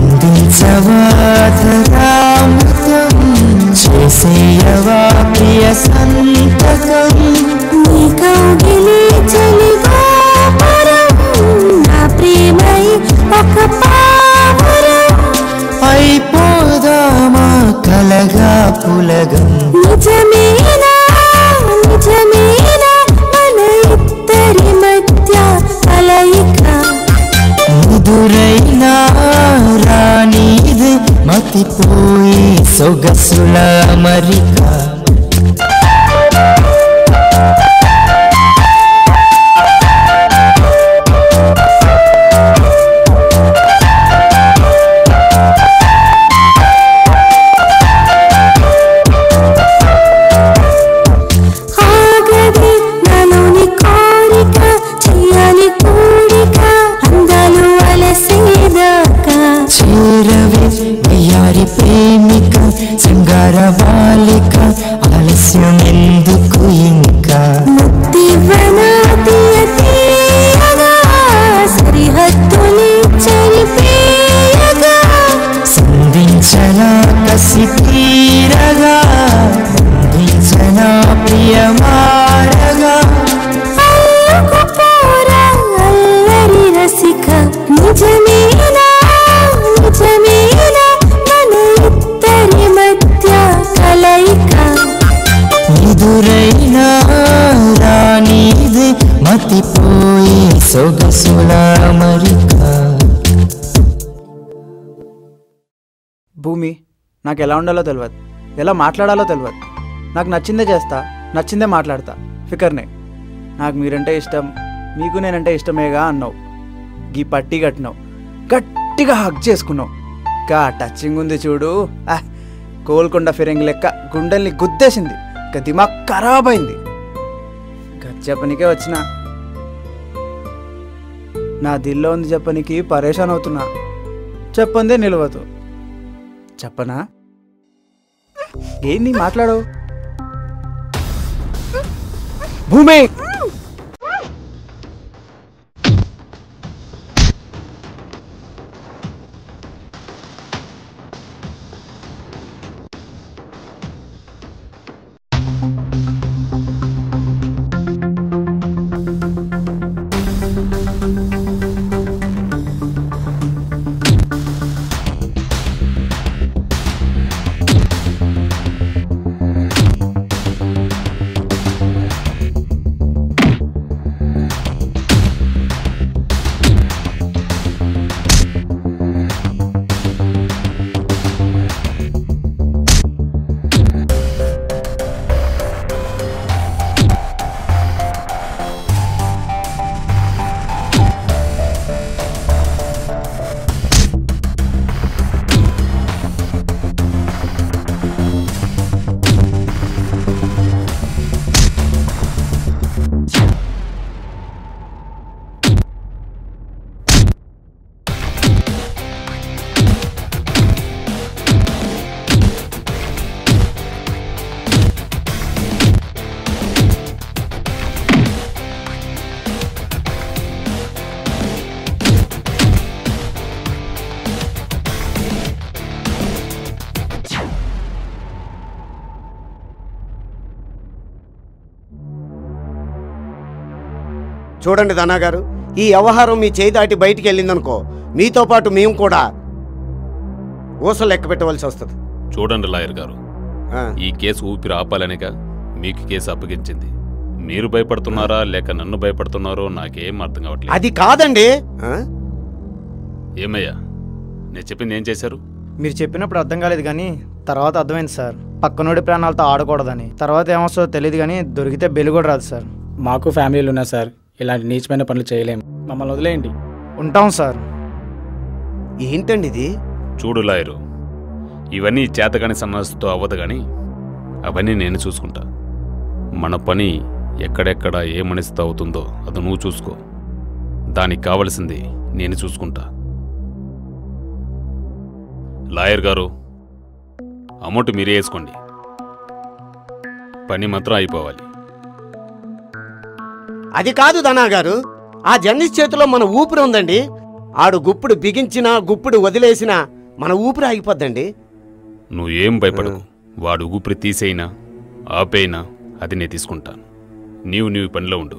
అందించవాధరామృతం చేసేయవా ప్రియ సంతకం నీ కౌగిలి చలి గోపురం నా ప్రేమై ఒక పావురం అయిపోదామా కలగా పులగం నిజమేనా నిజమేనా మన ఇద్దరి మధ్య కలయిక ముదురైనా రానీది మతిపోయి సొగసుల అమరిక ఆగది నాలోని కోరిక చెయ్యాలి కూడిక అందాలు అలసేదాకా చేరవే వయ్యారి ప్రేమిక శృంగార బాలిక ఆలస్యం ఎందుకు ఇంకా దివ్వనా తీయ తీయగా సరిహద్దుని చనిపోయగా సంధించనా కసి తీరగా బంధించనా ప్రియమారగా అల్లకు పోరా అల్లరి రసిక నిజమేనా నిజమేనా మన ఇద్దరి మధ్య కలయిక ఎదురైనా రానీది మతిపోయి సొగసుల అమరిక భూమి నాకు ఎలా ఉండాలో తెలియదు ఎలా మాట్లాడాలో తెలియదు నాకు నచ్చిందే చేస్తా నచ్చిందే మాట్లాడతా ఫికర్నే నాకు మీరంటే ఇష్టం మీకు నేనంటే ఇష్టమేగా అన్నావు గీ పట్టి కట్టినావు గట్టిగా హక్ చేసుకున్నావు గా టచింగ్ ఉంది చూడు ఆ, కోల్కొండ ఫిరంగి లెక్క గుండెల్ని గుద్దేసింది ఇక దిమాగ్ ఖరాబ్ అయింది గది చెప్పనికే వచ్చిన నా దిల్లో ఉంది చెప్పనికి పరేషాన్ అవుతున్నా చెప్పందే నిలవదు చెప్పనా ఏంది మాట్లాడవు భూమి చూడండి దనా గారు ఈ వ్యవహారం మీ చేయి దాటి బయటికి వెళ్ళిందనుకో మీతో పాటు మేము కూడా ఊసలు లెక్క పెట్టవలసి వస్తుంది చూడండి లాయర్ గారు ఈ కేసు ఊపిరి ఆపాలనిగా మీకు కేసు అప్పగించింది మీరు భయపడుతున్నారా లేక నన్ను భయపడుతున్నారో నాకేం అర్థం కావట్లేదు అది కాదండి ఏమయ్యా నేను చెప్పింది ఏం చేశారు మీరు చెప్పినప్పుడు అర్థం కాలేదు కానీ తర్వాత అర్థమైంది సార్ పక్కనోడి ప్రాణాలతో ఆడకూడదని తర్వాత ఏమొస్తుందో తెలియదు కానీ దొరికితే బెలు కూడా రాదు సార్ మాకు ఫ్యామిలీలు ఉన్నాయి సార్ ఇలాంటి నీచమైన పనులు చేయలేము మమ్మల్ని వదిలేయండి ఉంటాం సార్ ఏంటండి ఇది చూడు లాయరు ఇవన్నీ చేతగాని సమస్యతో అవ్వదు కానీ అవన్నీ నేను చూసుకుంటా మన పని ఎక్కడెక్కడ ఏ మనిషితో అవుతుందో అది నువ్వు చూసుకో దానికి కావలసింది నేను చూసుకుంటా లాయర్ గారు అమౌంట్ మీరే వేసుకోండి పని మాత్రం అయిపోవాలి అది కాదు దనా గారు ఆ జర్నలిస్ట్ చేతిలో మన ఊపిరి ఉందండి ఆడు గుప్పుడు బిగించినా గుప్పుడు వదిలేసినా మన ఊపిరి ఆగిపోద్దండి నువ్వు ఏం భయపడకు వాడు ఊపిరి తీసేయినా ఆపేయినా అది నేను తీసుకుంటాను నీవు నీవు పనిలో ఉండు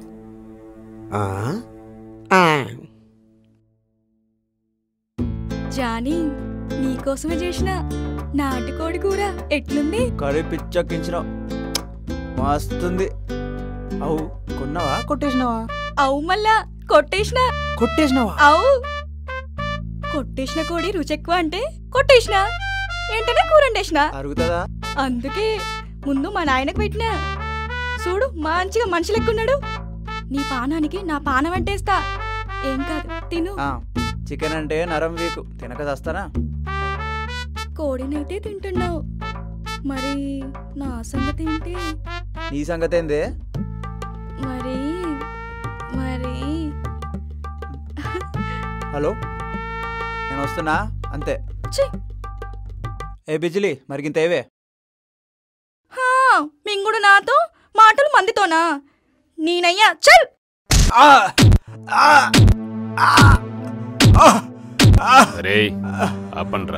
జానీ నీకోసమే చేసిన నాటుకోడి కూర ఎట్లుంది కర్రీ పిచ్చెక్కించిన మస్తుంది అవు కొన్నావా కొట్టేసినావా అవు మళ్ళా కొట్టేసిన కొట్టేసినావా అవు కొట్టేసిన కోడి రుచెక్కువ అంటే కొట్టేసిన ఏంటనే కూర వండేసిన అరుగుతుందా అందుకే ముందు మా నాయనకు పెట్టినా చూడు మంచిగా మనిషి లెక్కున్నాడు నీ పానానికి నా పానం అంటేస్తా ఏం కాదు తిను ఆ, చికెన్ అంటే నరం వీకు తినక చస్తానా కోడినైతే తింటున్నావు మరి నా సంగతి ఏంటి నీ సంగతి ఏంది మరి మరి హలో నేను వస్తున్నా అంతే ఏ బిజిలీ మరిగింత ఏవే హా, మింగుడు నాతో మాటలు మందితోనా నేనయ్యా చల్ అరే ఆపండ్రా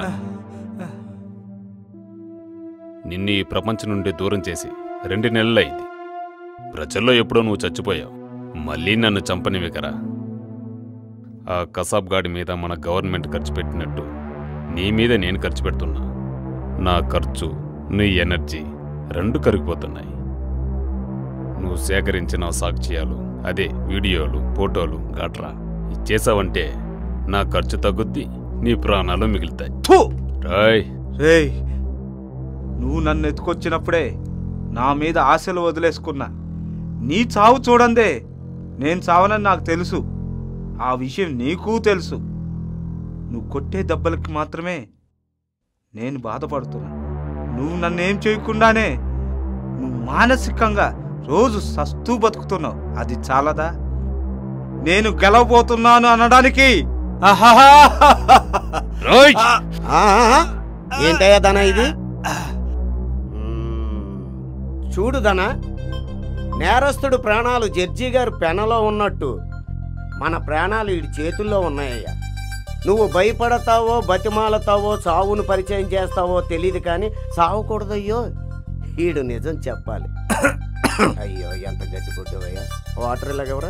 నిన్ను ఈ ప్రపంచం నుండి దూరం చేసి రెండు నెలలైంది ప్రజల్లో ఎప్పుడో నువ్వు చచ్చిపోయావు మళ్ళీ నన్ను చంపనివికరా ఆ కసాబ్ గాడి మీద మన గవర్నమెంట్ ఖర్చు పెట్టినట్టు నీ మీద నేను ఖర్చు పెడుతున్నా నా ఖర్చు నీ ఎనర్జీ రెండు కరిగిపోతున్నాయి నువ్వు సేకరించిన సాక్ష్యాలు అదే వీడియోలు ఫోటోలు గాట్రా ఇచ్చేసావంటే నా ఖర్చు తగ్గుద్ది నీ ప్రాణాలు మిగులుతాయి రాయ్ రేయ్ నువ్వు నన్ను ఎత్తుకొచ్చినప్పుడే నా మీద ఆశలు వదిలేసుకున్నా నీ చావు చూడందే నేను చావనని నాకు తెలుసు ఆ విషయం నీకు తెలుసు నువ్వు కొట్టే దెబ్బలకి మాత్రమే నేను బాధపడుతున్నా నువ్వు నన్నేం చేయకుండానే నువ్వు మానసికంగా రోజు సస్తూ బతుకుతున్నావు అది చాలదా నేను గెలవబోతున్నాను అనడానికి ఏంటయ్యా దన ఇది చూడు దన నేరస్తుడు ప్రాణాలు జడ్జి గారు పెనలో ఉన్నట్టు మన ప్రాణాలు వీడి చేతుల్లో ఉన్నాయ్యా నువ్వు భయపడతావో బతిమాలతావో చావును పరిచయం చేస్తావో తెలియదు కానీ చావకూడదయ్యో వీడు నిజం చెప్పాలి అయ్యో ఎంత గట్టి కొట్టువయ్యా వాటర్ ఇలాగెవరా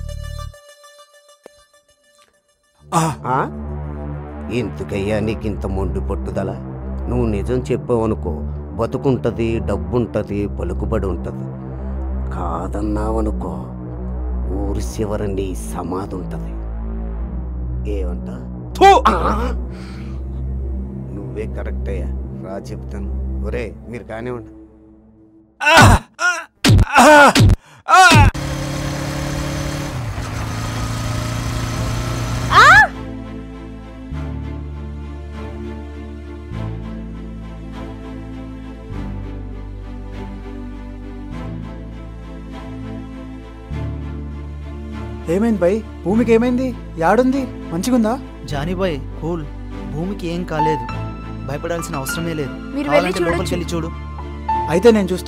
ఆ? ఎందుకయ్యా నీకు ఇంత మొండి పట్టుదల నువ్వు నిజం చెప్పావనుకో బతుకుంటది డబ్బుంటది పలుకుబడి ఉంటది కాదన్నావనుకో ఊరి చివర నీ సమాధి ఉంటది ఏమంట నువ్వే కరెక్ట్ అయ్యా రా చెప్తాను ఒరే మీరు కానివ్వండి ఏమైంది బై భూమికి ఏమైంది యాడుంది మంచిగుందా జానీబాయ్ కూల్ భూమికి ఏం కాలేదు భయపడాల్సిన అవసరమే లేదు మీరు వెళ్ళి కావాలంటే చూడొచ్చు. లోపలికి వెళ్ళి చూడు అయితే నేను చూస్తా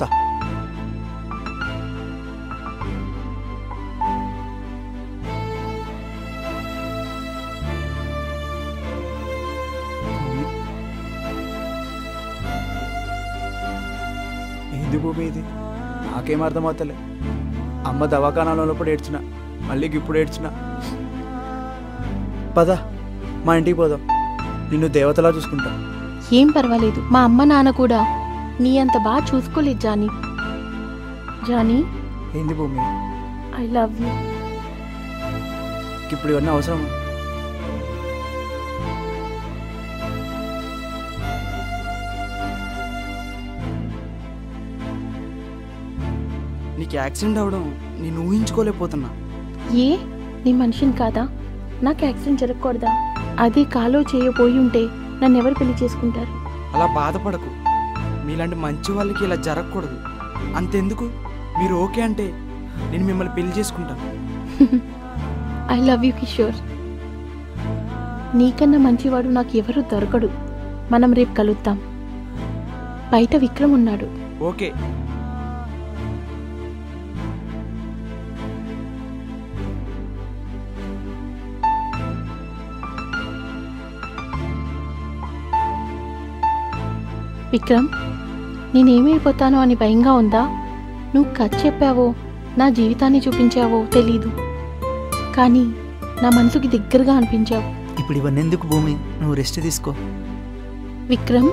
ఏంది భూమి ఇది నాకేం అర్థమవుతలే అమ్మ దవాఖానాలో ఉన్నప్పుడు ఏడ్చిన మళ్ళీ ఇప్పుడు ఏడ్చిన పద మా ఇంటికి పోదాం నిన్ను దేవతలా చూసుకుంటా ఏం పర్వాలేదు మా అమ్మ నాన్న కూడా నీ అంత బాగా చూసుకోలేదు జానీ జానీ ఏంది భూమి ఐ లవ్ యూ ఇప్పుడు ఇవన్నీ అవసరమా నీకు యాక్సిడెంట్ అవడం నేను ఊహించుకోలేకపోతున్నా ఏ నీ మనిషిని కాదా నాకు యాక్సిడెంట్ జరగకూడదా అదే కాలో చేయబోయి ఉంటే నన్ను ఎవరు పెళ్లి చేసుకుంటారు అలా బాధపడకు మీలాంటి మంచి వాళ్ళకి ఇలా జరగకూడదు అంతెందుకు మీరు ఓకే అంటే నేను మిమ్మల్ని పెళ్లి చేసుకుంటాను ఐ లవ్ యూ కిషోర్ నీకన్నా మంచివాడు నాకు ఎవరు దొరకడు మనం రేపు కలుద్దాం బయట విక్రమ్ ఉన్నాడు ఓకే విక్రమ్ నేనేమైపోతానో అని భయంగా ఉందా నువ్వు కథ చెప్పావో నా జీవితాన్ని చూపించావో తెలీదు కానీ నా మనసుకి దగ్గరగా అనిపించావు ఇప్పుడు ఇవన్నీ ఎందుకు భూమి నువ్వు రెస్ట్ తీసుకో విక్రమ్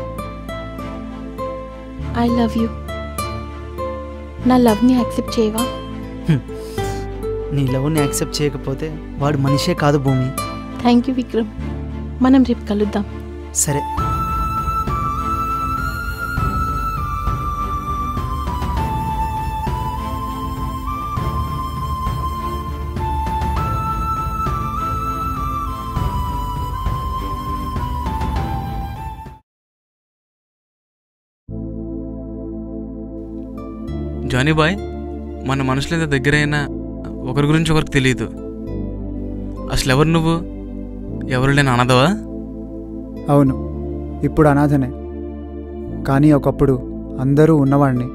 ఐ లవ్ యూ నా లవ్ని యాక్సెప్ట్ చేయవా నీ లవ్ని యాక్సెప్ట్ చేయకపోతే వాడు మనిషే కాదు భూమి థ్యాంక్ యూ విక్రమ్ మనం రేపు కలుద్దాం సరే జానీ బాయ్ మన మనుషులు ఎంత దగ్గరైనా ఒకరి గురించి ఒకరికి తెలియదు అసలు ఎవరు నువ్వు ఎవరు లేని అనాథవా అవును ఇప్పుడు అనాథనే కానీ ఒకప్పుడు అందరూ ఉన్నవాణ్ణి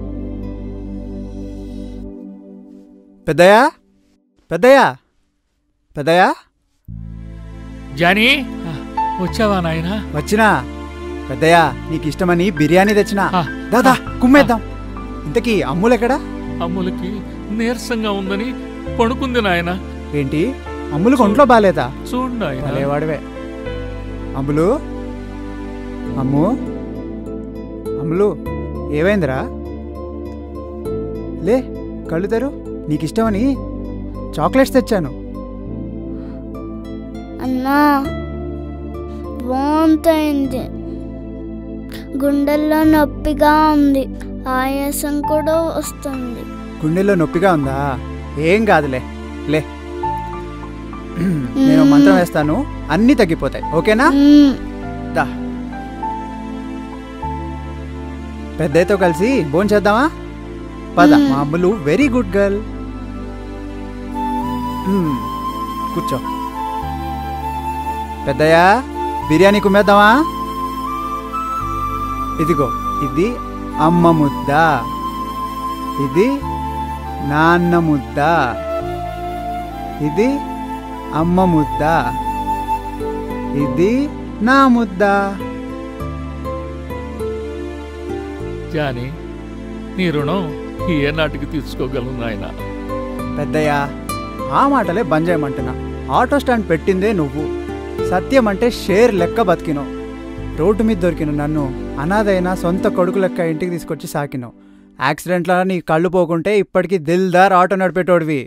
పెద్దయ్యా పెద్దయ్యా పెద్దయ్యా జానీ వచ్చావా నాయనా వచ్చినా పెద్దయ్యా నీకు ఇష్టమని బిర్యానీ తెచ్చినా దాదా కుమ్మేద్దాం ఇంతకీ అమ్ములెక్కడా అమ్ములకి నీరసంగా ఉందని పడుకుంది నాయన ఏంటి అమ్ములకు ఒంట్లో బాలేదా చూడు నాయనా. భలేవాడివే అమ్ములు అమ్ము అమ్ములు ఏమైందిరా లే కళ్ళు తెరు నీకు ఇష్టమని చాక్లెట్స్ తెచ్చాను అన్నా వాంతైంది గుండెల్లో నొప్పిగా ఉంది ఆయాసం కూడా వస్తుంది గుండెల్లో నొప్పిగా ఉందా ఏం కాదులే లే నేను మంత్రం వేస్తాను అన్నీ తగ్గిపోతాయి ఓకేనా దా పెద్దయ్యతో కలిసి భోజనం చేద్దామా పద మ్మ్. మా అమ్ములు వెరీ గుడ్ గర్ల్ కూర్చో పెద్దయ్య బిర్యానీ కుమ్మేద్దామా ఇదిగో ఇది అమ్మ ముద్ద ఇది నాన్న ముద్ద ఇది అమ్మ ముద్ద ఇది నా ముద్ద జాని నీ రుణం ఏ నాటికి తీర్చుకోగలను నాయనా పెద్దయ్య ఆ మాటలే బంద్ చేయమంటున్నా ఆటో స్టాండ్ పెట్టిందే నువ్వు సత్యం అంటే షేర్ లెక్క బతికినావు రోడ్డు మీద దొరికిన నన్ను అనాథైన సొంత కొడుకు లెక్క ఇంటికి తీసుకొచ్చి సాకినావు యాక్సిడెంట్లో నీ కళ్ళు పోకుంటే ఇప్పటికీ దిల్దార్ ఆటో నడిపేటోడివి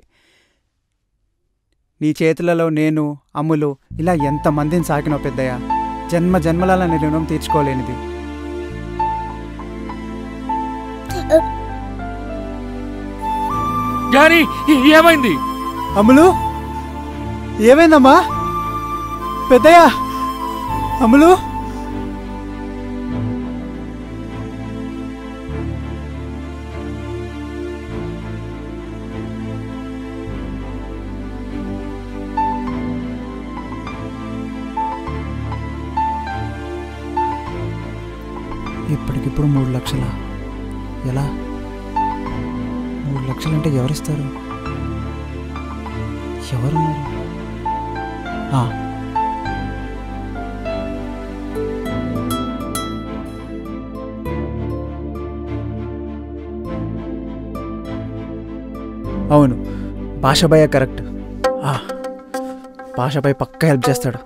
నీ చేతులలో నేను అమ్ములు ఇలా ఎంతమందిని సాకినావు పెద్దయ్య జన్మ జన్మల నీ రుణం తీర్చుకోలేనిది జాని ఏమైంది అమ్ములు ఏమైందమ్మా పెద్దయ్య అమ్ములు ఇప్పటికిప్పుడు మూడు లక్షల ఎలా మూడు లక్షలంటే ఎవరిస్తారు ఎవరున్నారు ఆ, అవును భాషభయ కరెక్ట్ ఆ, భాషపై పక్క హెల్ప్ చేస్తాడు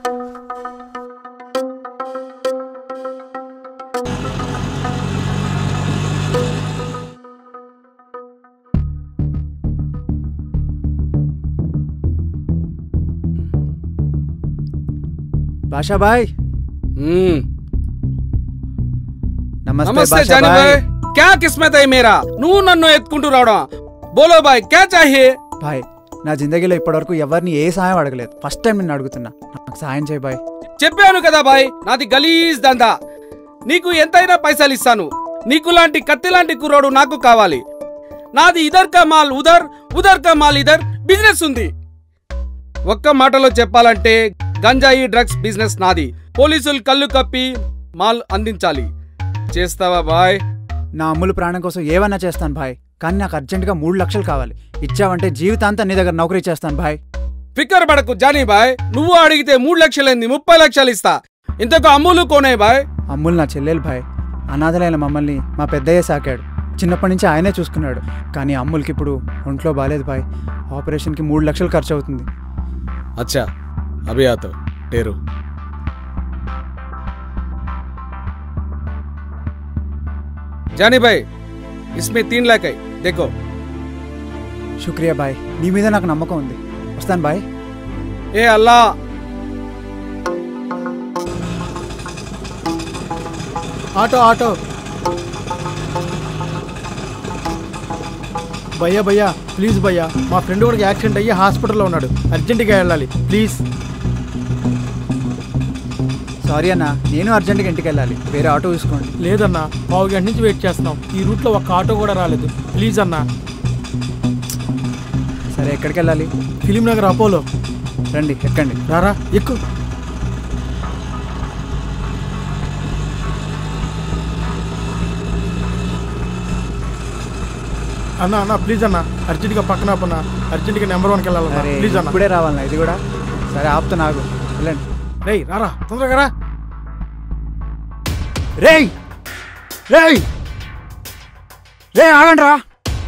భాషాబాయ్ నమస్తే నమస్తే జానీ భాషాబాయ్ భాయ్ క్యా కిస్మత్ है मेरा నువ్వు నన్ను ఎత్తుకుంటూ రావడం బోలో భాయ్ క్యా చాహియే బాయ్ నా జిందగీలో ఇప్పటివరకు ఎవరిని ఏ సాయం అడగలేదు ఫస్ట్ టైం నిన్ను అడుగుతున్నా నాకు సాయం చేయి బాయ్ చెప్పాను కదా బాయ్ నాది గలీజ్ దందా నీకు ఎంతైనా పైసలు ఇస్తాను నీకు లాంటి కత్తి లాంటి కుర్రోడు నాకు కావాలి నాది ఇదర్ కా మాల్ ఉదర్ ఉదర్ కా మాల్ ఇదర్ బిజినెస్ ఉంది ఒక్క మాటలో చెప్పాలంటే గంజాయి డ్రగ్స్ బిజినెస్ నాది పోలీసులు కళ్ళు కప్పి మాల్ అందించాలి చేస్తావా బాయ్ నా అమ్ములు ప్రాణం కోసం ఏవన్నా చేస్తాను భాయ్ కానీ నాకు అర్జెంటుగా మూడు లక్షలు కావాలి ఇచ్చావంటే జీవితాంతం నీ దగ్గర నౌకరీ చేస్తాను భాయ్ ఫిక్కర్ పడకు జానీ బాయ్ నువ్వు అడిగితే మూడు లక్షలైంది ముప్పై లక్షలు ఇస్తా ఇంతకు అమ్ములు కోనే బాయ్ అమ్ములు నా చెల్లెలు భాయ్ అనాథలైన మమ్మల్ని మా పెద్దయ్య సాకాడు చిన్నప్పటి నుంచి ఆయనే చూసుకున్నాడు కానీ అమ్ములకి ఇప్పుడు ఒంట్లో బాలేదు భాయ్ ఆపరేషన్కి మూడు లక్షలు ఖర్చు అవుతుంది अच्छा अभी आता हूँ टेरू जानी भाई इसमें तीन लाख है देखो శుక్రియా బాయ్ నీ మీద నాకు నమ్మకం ఉంది వస్తాను బాయ్ ए अल्लाह ఆటో ఆటో భయ్యా భయ్యా ప్లీజ్ భయ్యా మా ఫ్రెండ్ కూడా యాక్సిడెంట్ అయ్యి హాస్పిటల్లో ఉన్నాడు అర్జెంటుగా వెళ్ళాలి ప్లీజ్ సారీ అన్న నేను అర్జెంటుగా ఇంటికి వెళ్ళాలి వేరే ఆటో చూసుకోండి లేదన్నా పావు గంట నుంచి వెయిట్ చేస్తున్నాం ఈ రూట్లో ఒక్క ఆటో కూడా రాలేదు ప్లీజ్ అన్నా సరే ఎక్కడికి వెళ్ళాలి ఫిలిం నగర్ అపోలో రండి ఎక్కండి రారా ఎక్కు అన్న అన్న ప్లీజ్ అన్న అర్జెంట్గా పక్కన ఆపన్న అర్జెంట్గా నెంబర్ వన్కి వెళ్ళాలన్నా సరే ప్లీజ్ అన్న ఇప్పుడే రావాలన్నా ఇది కూడా సరే ఆపుతా నాకు వెళ్ళండి రేయ్ రారా తొందరగా రా రేయ్ రేయ్ రే ఆగండి రా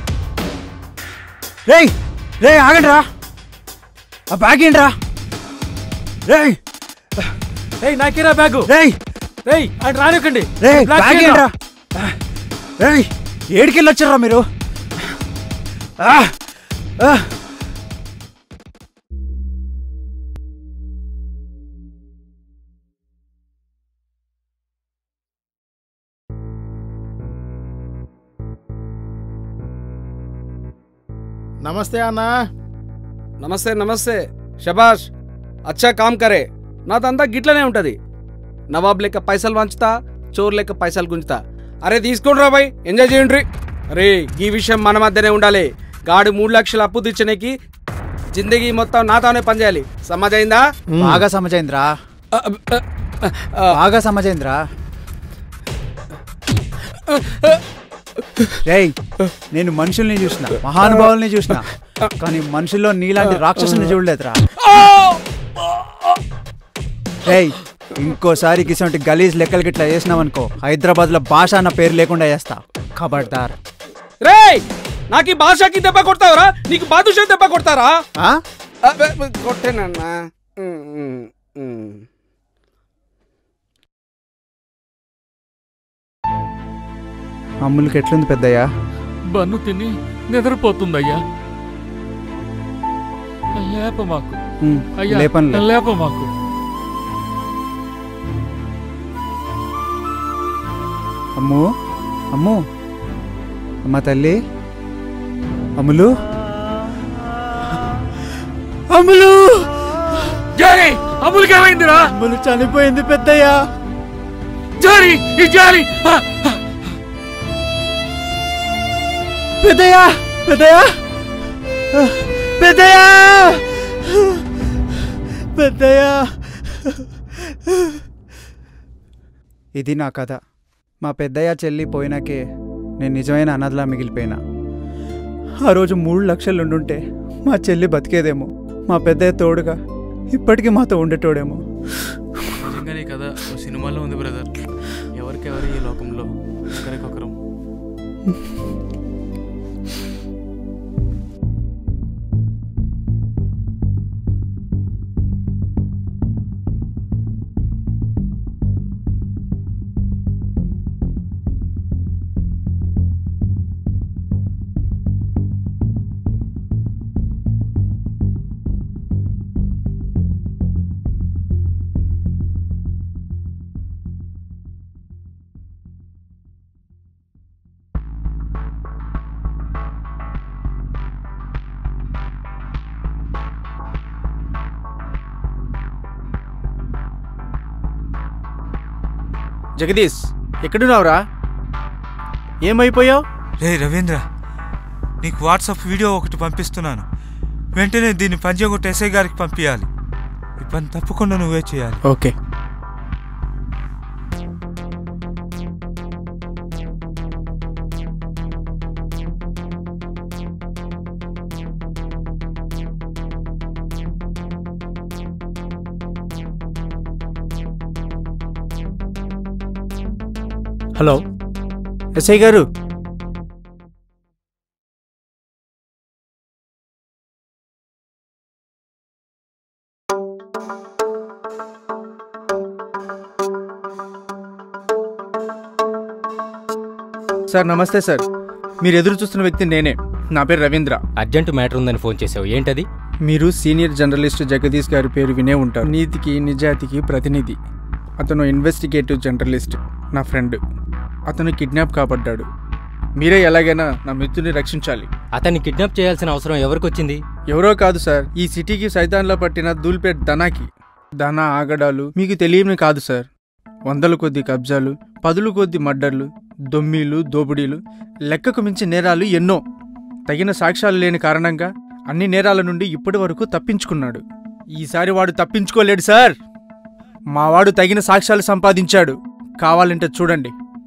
రేయ్ రే ఆగండి రా ఆ బ్యాగ్ ఏంటి రా రేయ్ రేయ్ నాకేరా బ్యాగు రేయ్ రేయ్ అటు రానివ్వకండి రే బ్లాక్ బ్యాగ్ చేయండి ఏంట్రా రేయ్ ఏడికెళ్ళి వచ్చారా మీరు ఆ! ఆ! నమస్తే అన్నా నమస్తే నమస్తే షబాష్ అచ్చా కామ్ కరే నాదంతా గిట్లనే ఉంటది నవాబ్ లెక్క పైసలు వంచుతా చోర్ లెక్క పైసలు గుంజుతా అరే తీసుకోండి రా బాయ్ ఎంజాయ్ చేయండి అరే ఈ విషయం మన మధ్యనే ఉండాలి గాడి మూడు లక్షలు అప్పు తెచ్చనికి జిందగీ మొత్తం నాతోనే పనిచేయాలి సమాజైందా బాగా సమజైంద్రా బాగా సమజైంద్రా రేయ్ నేను మనుషుల్ని చూసిన మహానుభావుల్ని చూసిన కానీ మనుషుల్లో నీలాంటి రాక్షసుని చూడలేదురా రేయ్ ఇంకోసారి గిసంటి గలీజ్ లెక్కలు గిట్లా చేసినావనుకో హైదరాబాద్ లో భాష అన్న పేరు లేకుండా చేస్తా ఖబర్దార్ రేయ్ నాకు ఈ భాషకి దెబ్బ కొడతావురా నీకు బాదుషా దెబ్బ కొడతారా ఆ? అబ్బే, కొట్టేనన్నా ఉమ్, ఉమ్, ఉమ్. అమ్ములకి ఎట్లుంది పెద్దయ్యా బన్ను తిని నిద్రపోతుందయ్యా లేప మాకు ఉమ్, అయ్యా లేపనులే. లేప మాకు అమ్ము అమ్ము అమ్మ తల్లి అమ్ములు అమ్ములు జారి అమ్ములకి ఏమైందిరా అమ్ములు చనిపోయింది పెద్దయ్యా జారి ఈ జారి ఆ, పెద్దయ్యా పెద్దయ్యా పెద్దయ్యా పెద్దయ్యా ఇది నా కథ మా పెద్దయ్య చెల్లి పోయినాకే నేను నిజమైన అన్నదిలా మిగిలిపోయినా ఆ రోజు మూడు లక్షలు ఉండుంటే మా చెల్లి బతికేదేమో మా పెద్దయ్య తోడుగా ఇప్పటికీ మాతో ఉండేటోడేమో నిజంగానే ఈ కథ ఓ సినిమాలో ఉంది బ్రదర్ ఎవరికెవరు ఈ లోకంలో ఒకరికొకరం జగదీష్ ఎక్కడున్నావురా ఏమైపోయావు రే రవీంద్ర నీకు వాట్సాప్ వీడియో ఒకటి పంపిస్తున్నాను వెంటనే దీన్ని పంచగొట్ట ఎస్ఐ గారికి పంపించాలి ఈ పని తప్పకుండా నువ్వే చేయాలి ఓకే హలో ఎస్ఐ గారు సార్ నమస్తే సార్ మీరు ఎదురు చూస్తున్న వ్యక్తి నేనే నా పేరు రవీంద్ర అర్జెంట్ మ్యాటర్ ఉందని ఫోన్ చేసావు ఏంటది మీరు సీనియర్ జర్నలిస్ట్ జగదీష్ గారి పేరు వినే ఉంటారు నీతికి నిజాయితీకి ప్రతినిధి అతను ఇన్వెస్టిగేటివ్ జర్నలిస్ట్ నా ఫ్రెండ్ అతను కిడ్నాప్ కాబడ్డాడు మీరే ఎలాగైనా నా మిత్రుని రక్షించాలి అతన్ని కిడ్నాప్ చేయాల్సిన అవసరం ఎవరికొచ్చింది ఎవరో కాదు సార్ ఈ సిటీకి సైతాన్లో పట్టిన దూల్పేట్ ధనాకి ధన ఆగడాలు మీకు తెలియని కాదు సార్ వందల కొద్ది కబ్జాలు పదులు కొద్ది మర్డర్లు దొమ్మీలు దోపిడీలు లెక్కకు మించి నేరాలు ఎన్నో తగిన సాక్ష్యాలు లేని కారణంగా అన్ని నేరాల నుండి ఇప్పటి వరకు తప్పించుకున్నాడు ఈసారి వాడు తప్పించుకోలేడు సార్ మావాడు తగిన సాక్ష్యాలు సంపాదించాడు కావాలంటే చూడండి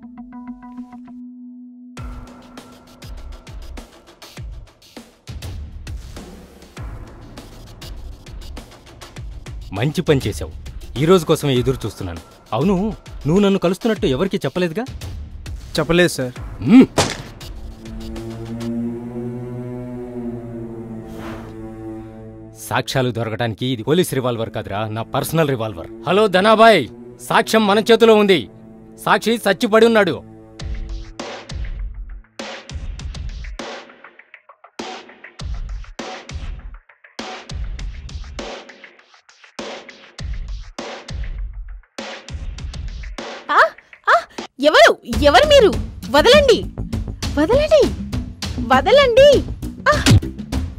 మంచి పని చేశావు ఈ రోజు కోసమే ఎదురు చూస్తున్నాను అవును నువ్వు నన్ను కలుస్తున్నట్టు ఎవరికి చెప్పలేదుగా చెప్పలేదు సార్ మ్మ్. సాక్ష్యాలు దొరకడానికి ఇది పోలీస్ రివాల్వర్ కాదురా నా పర్సనల్ రివాల్వర్ హలో ధనాబాయ్ సాక్ష్యం మన చేతిలో ఉంది సాక్షి చచ్చిపడి ఉన్నాడు ఆ, ఆ, ఎవరు ఎవరు మీరు వదలండి వదలండి వదలండి ఆ,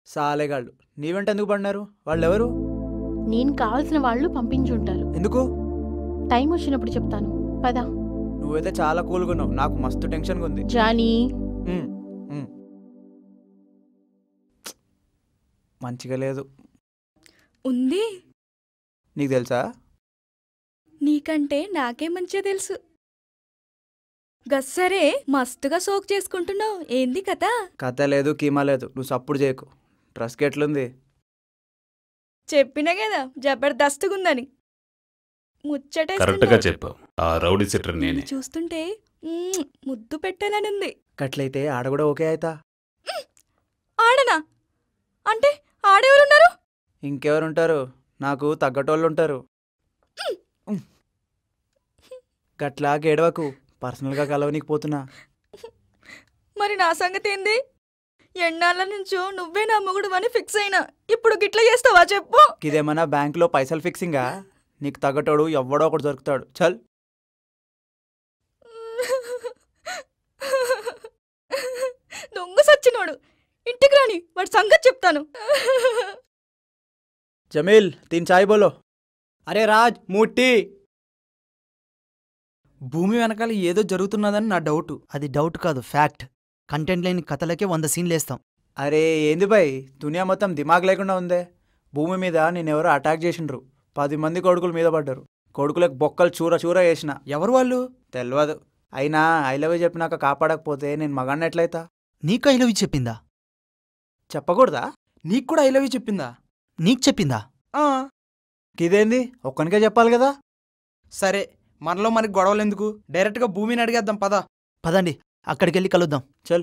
సాలేగాళ్ళు నీ వెంట ఎందుకు పడినారు వాళ్ళు ఎవరు నేను కావాల్సిన వాళ్ళు పంపించుంటారు ఎందుకు టైం వచ్చినప్పుడు చెప్తాను పదా నువ్వైతే చాలా కూల్గా ఉన్నావు నాకు మస్తు టెన్షన్గా ఉంది జానీ ఉమ్, ఉమ్. మంచిగా లేదు ఉంది నీకు తెలుసా నీకంటే నాకే మంచిగా తెలుసు గస్సరే మస్తుగా సోక్ చేసుకుంటున్నావు ఏంది కథ కథ లేదు కీమా లేదు నువ్వు సప్పుడు చేయకు డ్రెస్కి ఎట్లుంది చెప్పినా కదా జబర్దస్తుగుందని కరెక్ట్ గా ముచ్చటేస్తున్నావు. చెప్పావు ఆ రౌడీ సిటర్ నేనే చూస్తుంటే మ్మ్, ముద్దు పెట్టాలనుంది కట్లయితే ఆడ కూడా ఓకే అవుతా ఆడనా అంటే ఆడెవరున్నారు ఇంకెవరుంటారు నాకు తగ్గటోళ్ళు ఉంటారు గట్లా గేడవకు పర్సనల్గా కలవనీకి పోతున్నా మరి నా సంగతి ఏంది ఎన్నాళ్ళ నుంచో నువ్వే నా మొగుడు అని ఫిక్స్ అయినా ఇప్పుడు గిట్ల చేస్తావా చెప్పు ఇదేమన్నా బ్యాంకులో పైసలు ఫిక్సింగా నీకు తగ్గటోడు ఎవ్వడో ఒకటి దొరుకుతాడు చల్ దొంగ సచ్చినోడు ఇంటికి రాని వాడి సంగతి చెప్తాను జమీల్ తీన్ చాయ్ బోలో అరే రాజ్ మూట్టి భూమి వెనకాల ఏదో జరుగుతున్నదని నా డౌట్ అది డౌట్ కాదు ఫ్యాక్ట్ కంటెంట్ లేని కథలకే వంద సీన్లు వేస్తాం అరే ఏంది బాయ్ దునియా మొత్తం దిమాగ్ లేకుండా ఉందే భూమి మీద నేనెవరో అటాక్ చేసిండ్రు పది మంది కొడుకుల మీద పడ్డారు కొడుకులకు బొక్కలు చూర చూర వేసిన ఎవరు వాళ్ళు తెలియదు అయినా ఐ లవ్ యూ చెప్పినాక కాపాడకపోతే నేను మగాన్ని ఎట్లయితా నీకు ఐ లవ్ యూ చెప్పిందా చెప్పకూడదా నీకు కూడా ఐ లవ్ యూ చెప్పిందా నీకు చెప్పిందా ఇదేంది ఒక్కనికే చెప్పాలి కదా సరే మనలో మనకి గొడవలు ఎందుకు డైరెక్ట్గా భూమిని అడిగేద్దాం పద పదండి అక్కడికి వెళ్ళి కలుద్దాం చల్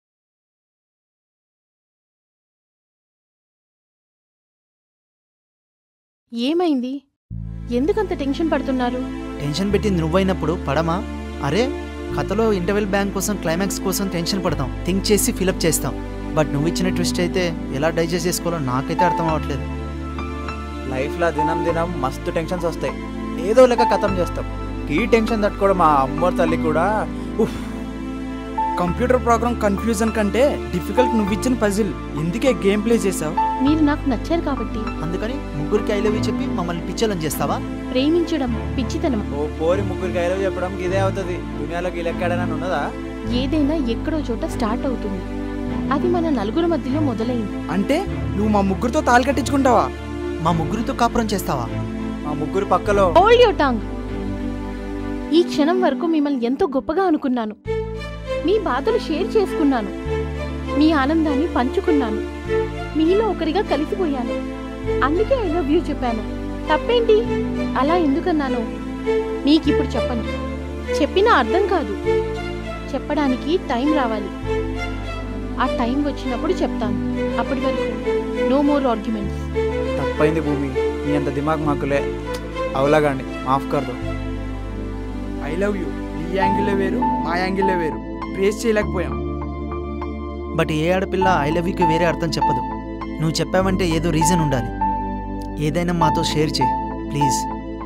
ఏమైంది ఎందుకంత టెన్షన్ పడుతున్నారు టెన్షన్ పెట్టింది నువ్వైనప్పుడు పడమా అరే కథలో ఇంటర్వెల్ బ్యాంక్ కోసం క్లైమాక్స్ కోసం టెన్షన్ పడతాం థింక్ చేసి ఫిలప్ చేస్తాం బట్ నువ్వు ఇచ్చిన ట్విస్ట్ అయితే ఎలా డైజెస్ట్ చేసుకోవాలో నాకైతే అర్థం అవ్వట్లేదు లైఫ్లో దినం దినం మస్తు టెన్షన్స్ వస్తాయి ఏదో లెక్క కథం చేస్తాం ఈ టెన్షన్ తట్టుకోవడం మా అమ్మోర్ తల్లి కూడా ఉఫ్ కంప్యూటర్ ప్రోగ్రామ్ కన్ఫ్యూజన్ కంటే డిఫికల్ట్ నువ్వు ఇచ్చిన పజిల్ ఎందుకే గేమ్ ప్లే చేసావు మీరు నాకు నచ్చారు కాబట్టి అందుకని ముగ్గురికి ఐ లవ్ యూ చెప్పి మమ్మల్ని పిచ్చలని చేస్తావా ప్రేమించడం పిచ్చితనం ఓ పోరి ముగ్గురికి ఐలవ్ చెప్పడం ఇదే అవుతుంది దునియాలోకి లెక్కాడని ఉన్నదా ఏదైనా ఎక్కడో చోట స్టార్ట్ అవుతుంది అది మన నలుగురు మధ్యలో మొదలైంది అంటే నువ్వు మా ముగ్గురితో తాళి కట్టించుకుంటావా మా ముగ్గురితో కాపురం చేస్తావా మా ముగ్గురు పక్కలో హోల్డ్ యువర్ టాంగ్ ఈ క్షణం వరకు మిమ్మల్ని ఎంతో గొప్పగా అనుకున్నాను మీ బాధలు షేర్ చేసుకున్నాను మీ ఆనందాన్ని పంచుకున్నాను మీలో ఒకరిగా కలిసిపోయాను అందుకే ఐ లవ్ యూ చెప్పాను తప్పేంటి అలా ఎందుకన్నాను మీకిప్పుడు చెప్పను చెప్పినా అర్థం కాదు చెప్పడానికి టైం రావాలి ఆ టైం వచ్చినప్పుడు చెప్తాను అప్పటి వరకు నో మోర్ ఆర్గ్యుమెంట్స్ తప్పైంది భూమి నీ అంత దిమాగ్ మాకులే అవలాగండి మాఫ్ కర్దు ఐ లవ్ యూ నీ యాంగిల్లో వేరు మా యాంగిల్లో వేరు ఫేస్ చేయలేకపోయాం బట్ ఏ ఆడపిల్ల ఐ లవ్ యూకి వేరే అర్థం చెప్పదు నువ్వు చెప్పావంటే ఏదో రీజన్ ఉండాలి ఏదైనా మాతో షేర్ చేయి ప్లీజ్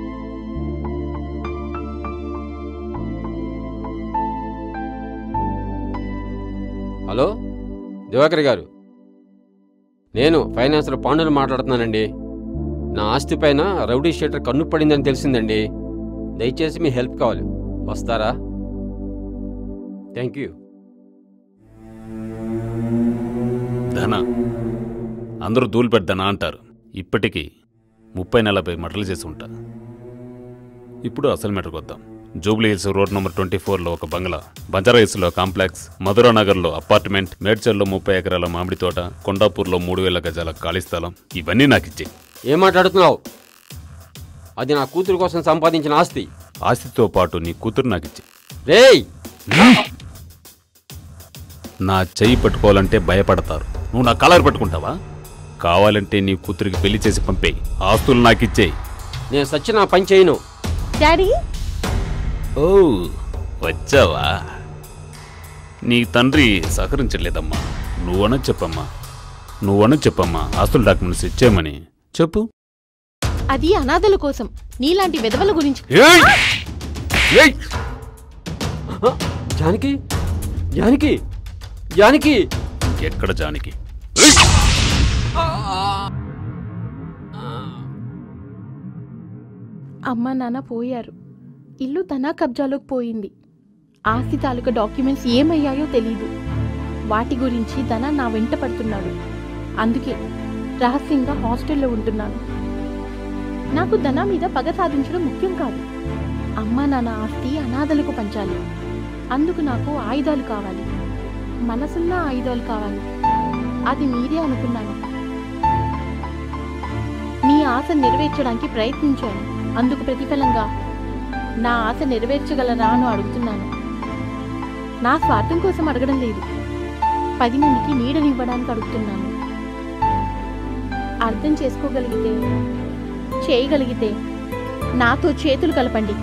హలో దివాకర్ గారు నేను ఫైనాన్సర్ పాండుని మాట్లాడుతున్నానండి నా ఆస్తి పైన రౌడీ షీటర్ కన్ను పడిందని తెలిసిందండి దయచేసి మీ హెల్ప్ కావాలి వస్తారా థ్యాంక్ యూ ధన అందరూ ధూళిపెట్టదనా అంటారు ఇప్పటికీ ముప్పై నలభై మటలు చేసి ఉంటా ఇప్పుడు అసలు మెటర్కి వద్దాం Jubilee Hills road number twenty ఫోర్లో ఒక బంగ్లా బంజారా హిల్స్లో కాంప్లెక్స్ మధురా నగర్లో అపార్ట్మెంట్ మేడ్చల్లో ముప్పై ఎకరాల మామిడి తోట కొండాపూర్లో మూడు వేల గజాల ఖాళీ స్థలం ఇవన్నీ నాకు ఇచ్చే ఏం మాట్లాడుతున్నావు అది నా కూతురు కోసం సంపాదించిన ఆస్తి ఆస్తితో పాటు నీ కూతురు నాకు ఇచ్చే రేయ్ నా చెయ్యి పట్టుకోవాలంటే భయపడతారు నువ్వు నా కలర్ పట్టుకుంటావా కావాలంటే నీ కూతురికి పెళ్లి చేసి పంపేయి ఆస్తులు నాకు ఇచ్చేయి నేను సచ్చి నా పని చేయను డాడీ ఓ వచ్చావా నీ తండ్రి సహకరించలేదమ్మా నువ్వన చెప్పమ్మా నువ్వన చెప్పమ్మా ఆస్తుల డాక్యుమెంట్స్ ఇచ్చేయమని చెప్పు అది అనాథల కోసం నీలాంటి విధవల గురించి ఏయ్! ఏయ్! జానకి జానకి జానకి ఎక్కడ జానికి అమ్మ నాన్న పోయారు ఇల్లు తన కబ్జాలోకి పోయింది ఆస్తి తాలూకా డాక్యుమెంట్స్ ఏమయ్యాయో తెలీదు వాటి గురించి ధన నా వెంట పడుతున్నాడు అందుకే రహస్యంగా హాస్టల్లో ఉంటున్నాను నాకు ధన మీద పగ సాధించడం ముఖ్యం కాదు అమ్మ నాన్న ఆస్తి అనాథలకు పంచాలి అందుకు నాకు ఆయుధాలు కావాలి మనసున్న ఆయుధాలు కావాలి అది మీరే అనుకున్నాను మీ ఆశ నెరవేర్చడానికి ప్రయత్నించాను అందుకు ప్రతిఫలంగా నా ఆశ నెరవేర్చగలరా అని అడుగుతున్నాను నా స్వార్థం కోసం అడగడం లేదు పది మందికి నీడనివ్వడానికి అడుగుతున్నాను అర్థం చేసుకోగలిగితే చేయగలిగితే నాతో చేతులు కలపండి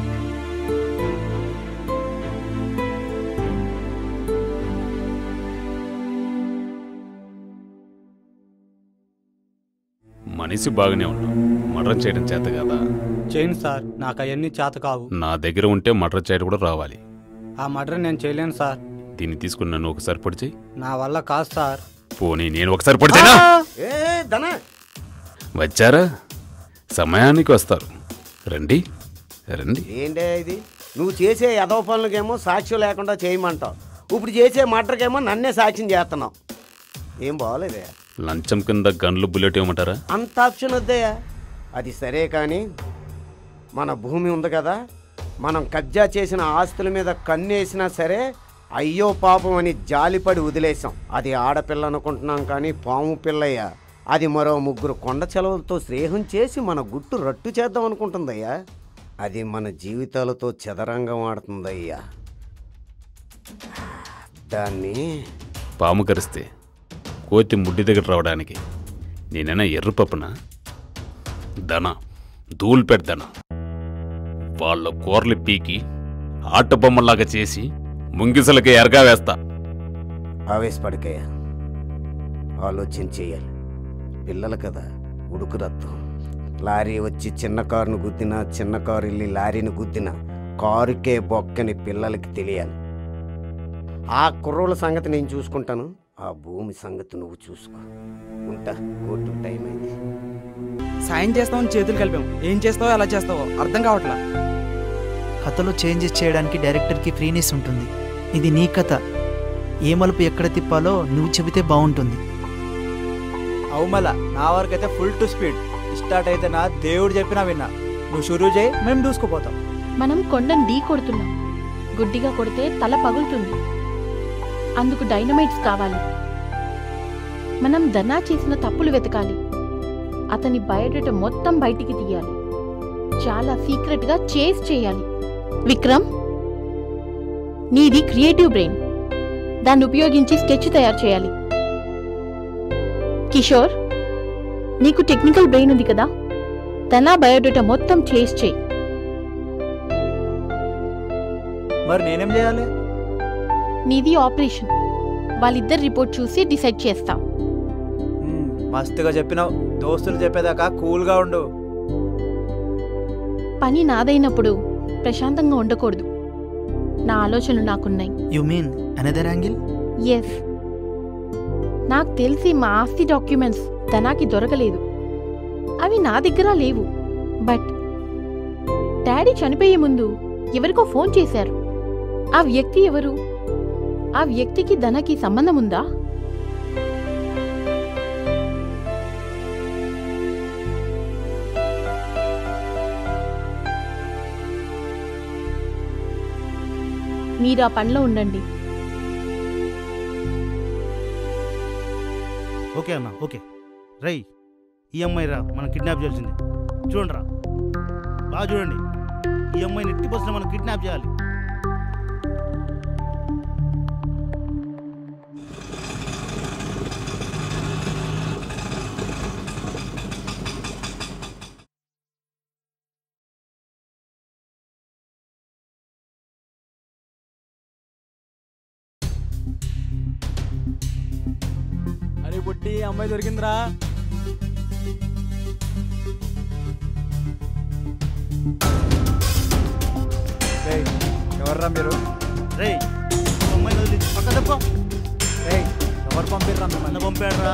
మనిషి బాగానే ఉన్నావు మర్డర్ చేయడం చేత కదా చేయను సార్ నాకు అవన్నీ చేత కావు నా దగ్గర ఉంటే మర్డర్ చేయడం కూడా రావాలి ఆ మర్డర్ నేను చేయలేను సార్ దీన్ని తీసుకుని నన్ను ఒకసారి పొడి చేయి నా వల్ల కాదు సార్ పోనీ నేను ఒకసారి పొడి చేయనా ఏ ధన వచ్చారా సమయానికి వస్తారు రండి రండి ఏంటే ఇది నువ్వు చేసే యదవ పనులకేమో సాక్ష్యం లేకుండా చేయమంటావు ఇప్పుడు చేసే మటర్కేమో నన్నే సాక్ష్యం చేస్తున్నావు ఏం బాగోలేదే లంచం కింద గన్లు బుల్లెట్ ఇవ్వమంటారా అంత ఆప్షన్ వద్దయ్యా అది సరే కానీ మన భూమి ఉంది కదా మనం కబ్జా చేసిన ఆస్తుల మీద కన్నేసినా సరే అయ్యో పాపం అని జాలిపడి వదిలేసాం అది ఆడపిల్ల అనుకుంటున్నాం కానీ పాము పిల్లయ్యా అది మరో ముగ్గురు కొండ చెలవులతో స్నేహం చేసి మన గుట్టు రట్టు చేద్దాం అనుకుంటుందయ్యా అది మన జీవితాలతో చదరంగం ఆడుతుందయ్యా దాన్ని పాము కరిస్తే కోతి ముడ్డి దగ్గర రావడానికి నేనైనా ఎర్రపప్పున దన ధూళి పెడతాను వాళ్ళ కూరలు పీకి ఆట బొమ్మలాగా చేసి ముంగిసలకి ఎరగా వేస్తా ఆవేశపడికయ్యా ఆలోచన చేయాలి పిల్లలు కదా ఉడుకు రక్తం లారీ వచ్చి చిన్న కారును గుద్దినా చిన్న కారు వెళ్ళి లారీని గుద్దినా కారుకే బొక్కని పిల్లలకి తెలియాలి ఆ కుర్రోళ్ళ సంగతి నేను చూసుకుంటాను ఆ భూమి సంగతి నువ్వు చూసుకో ఉంటా కోర్టు టైం అయింది సాయం చేస్తామని చేతులు కలిపాం ఏం చేస్తావో ఎలా చేస్తావో అర్థం కావట్లా కథలో చేంజెస్ చేయడానికి డైరెక్టర్కి ఫ్రీనెస్ ఉంటుంది ఇది నీ కథ ఏ మలుపు ఎక్కడ తిప్పాలో నువ్వు చెబితే బాగుంటుంది అవుమల నా వరకు అయితే ఫుల్ టు స్పీడ్ స్టార్ట్ అయితే నా దేవుడు చెప్పినా విన్నా నువ్వు షురూ చేయి మేము దూసుకుపోతాం మనం కొండను ఢీ కొడుతున్నాం గుడ్డిగా కొడితే తల పగులుతుంది అందుకు డైనమైట్స్ కావాలి మనం ధనా చేసిన తప్పులు వెతకాలి అతని బయోడేటా మొత్తం బయటికి తీయాలి చాలా సీక్రెట్ గా చేస్ చేయాలి విక్రమ్ నీది క్రియేటివ్ బ్రెయిన్ దాన్ని ఉపయోగించి స్కెచ్ తయారు చేయాలి కిషోర్ నీకు టెక్నికల్ బ్రెయిన్ ఉంది కదా ధనా బయోడేటా మొత్తం చేస్ చేయి మరి నేనేం చేయాలి నీది ఆపరేషన్ వాళ్ళిద్దరు రిపోర్ట్ చూసి డిసైడ్ చేస్తా మస్తుగా చెప్పినావు దోస్తులు చెప్పేదాకా కూల్గా ఉండు పని నాదైనప్పుడు ప్రశాంతంగా ఉండకూడదు నా ఆలోచనలు నాకున్నాయి you mean another angle yes నాకు తెలిసి మా ఆస్తి డాక్యుమెంట్స్ ధనాకి దొరకలేదు అవి నా దగ్గర లేవు బట్ డాడీ చనిపోయే ముందు ఎవరికో ఫోన్ చేశారు ఆ వ్యక్తి ఎవరు ఆ వ్యక్తికి ధనకి సంబంధం ఉందా మీరు ఆ పనిలో ఉండండి ఓకే అన్న ఓకే రై ఈ అమ్మాయి రా మనం కిడ్నాప్ చేయాల్సింది చూడండి రా బాగా చూడండి ఈ అమ్మాయిని ఎట్టి బస్సులో మనం కిడ్నాప్ చేయాలి అరే పుట్టి అమ్మాయి దొరికిందిరా రేయ్, ఎవర్రా మీరు రే అమ్మాయిని వదిలి పక్క తప్ప రేయ్, ఎవరు పంపిర్రా మిమ్మల్ని పంపాడురా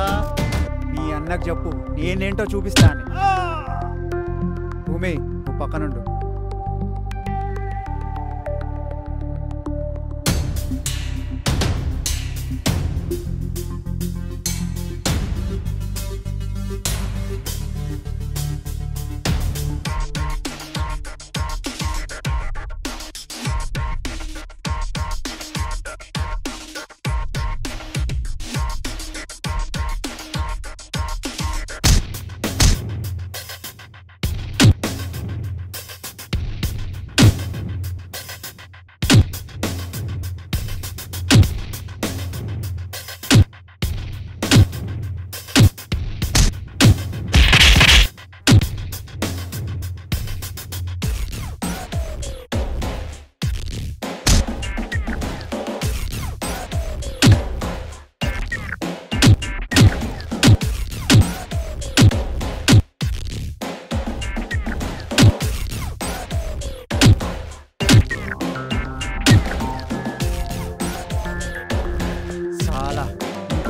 నీ అన్నకు చెప్పు నేనేంటో చూపిస్తా అని భూమి నువ్వు పక్కనుండు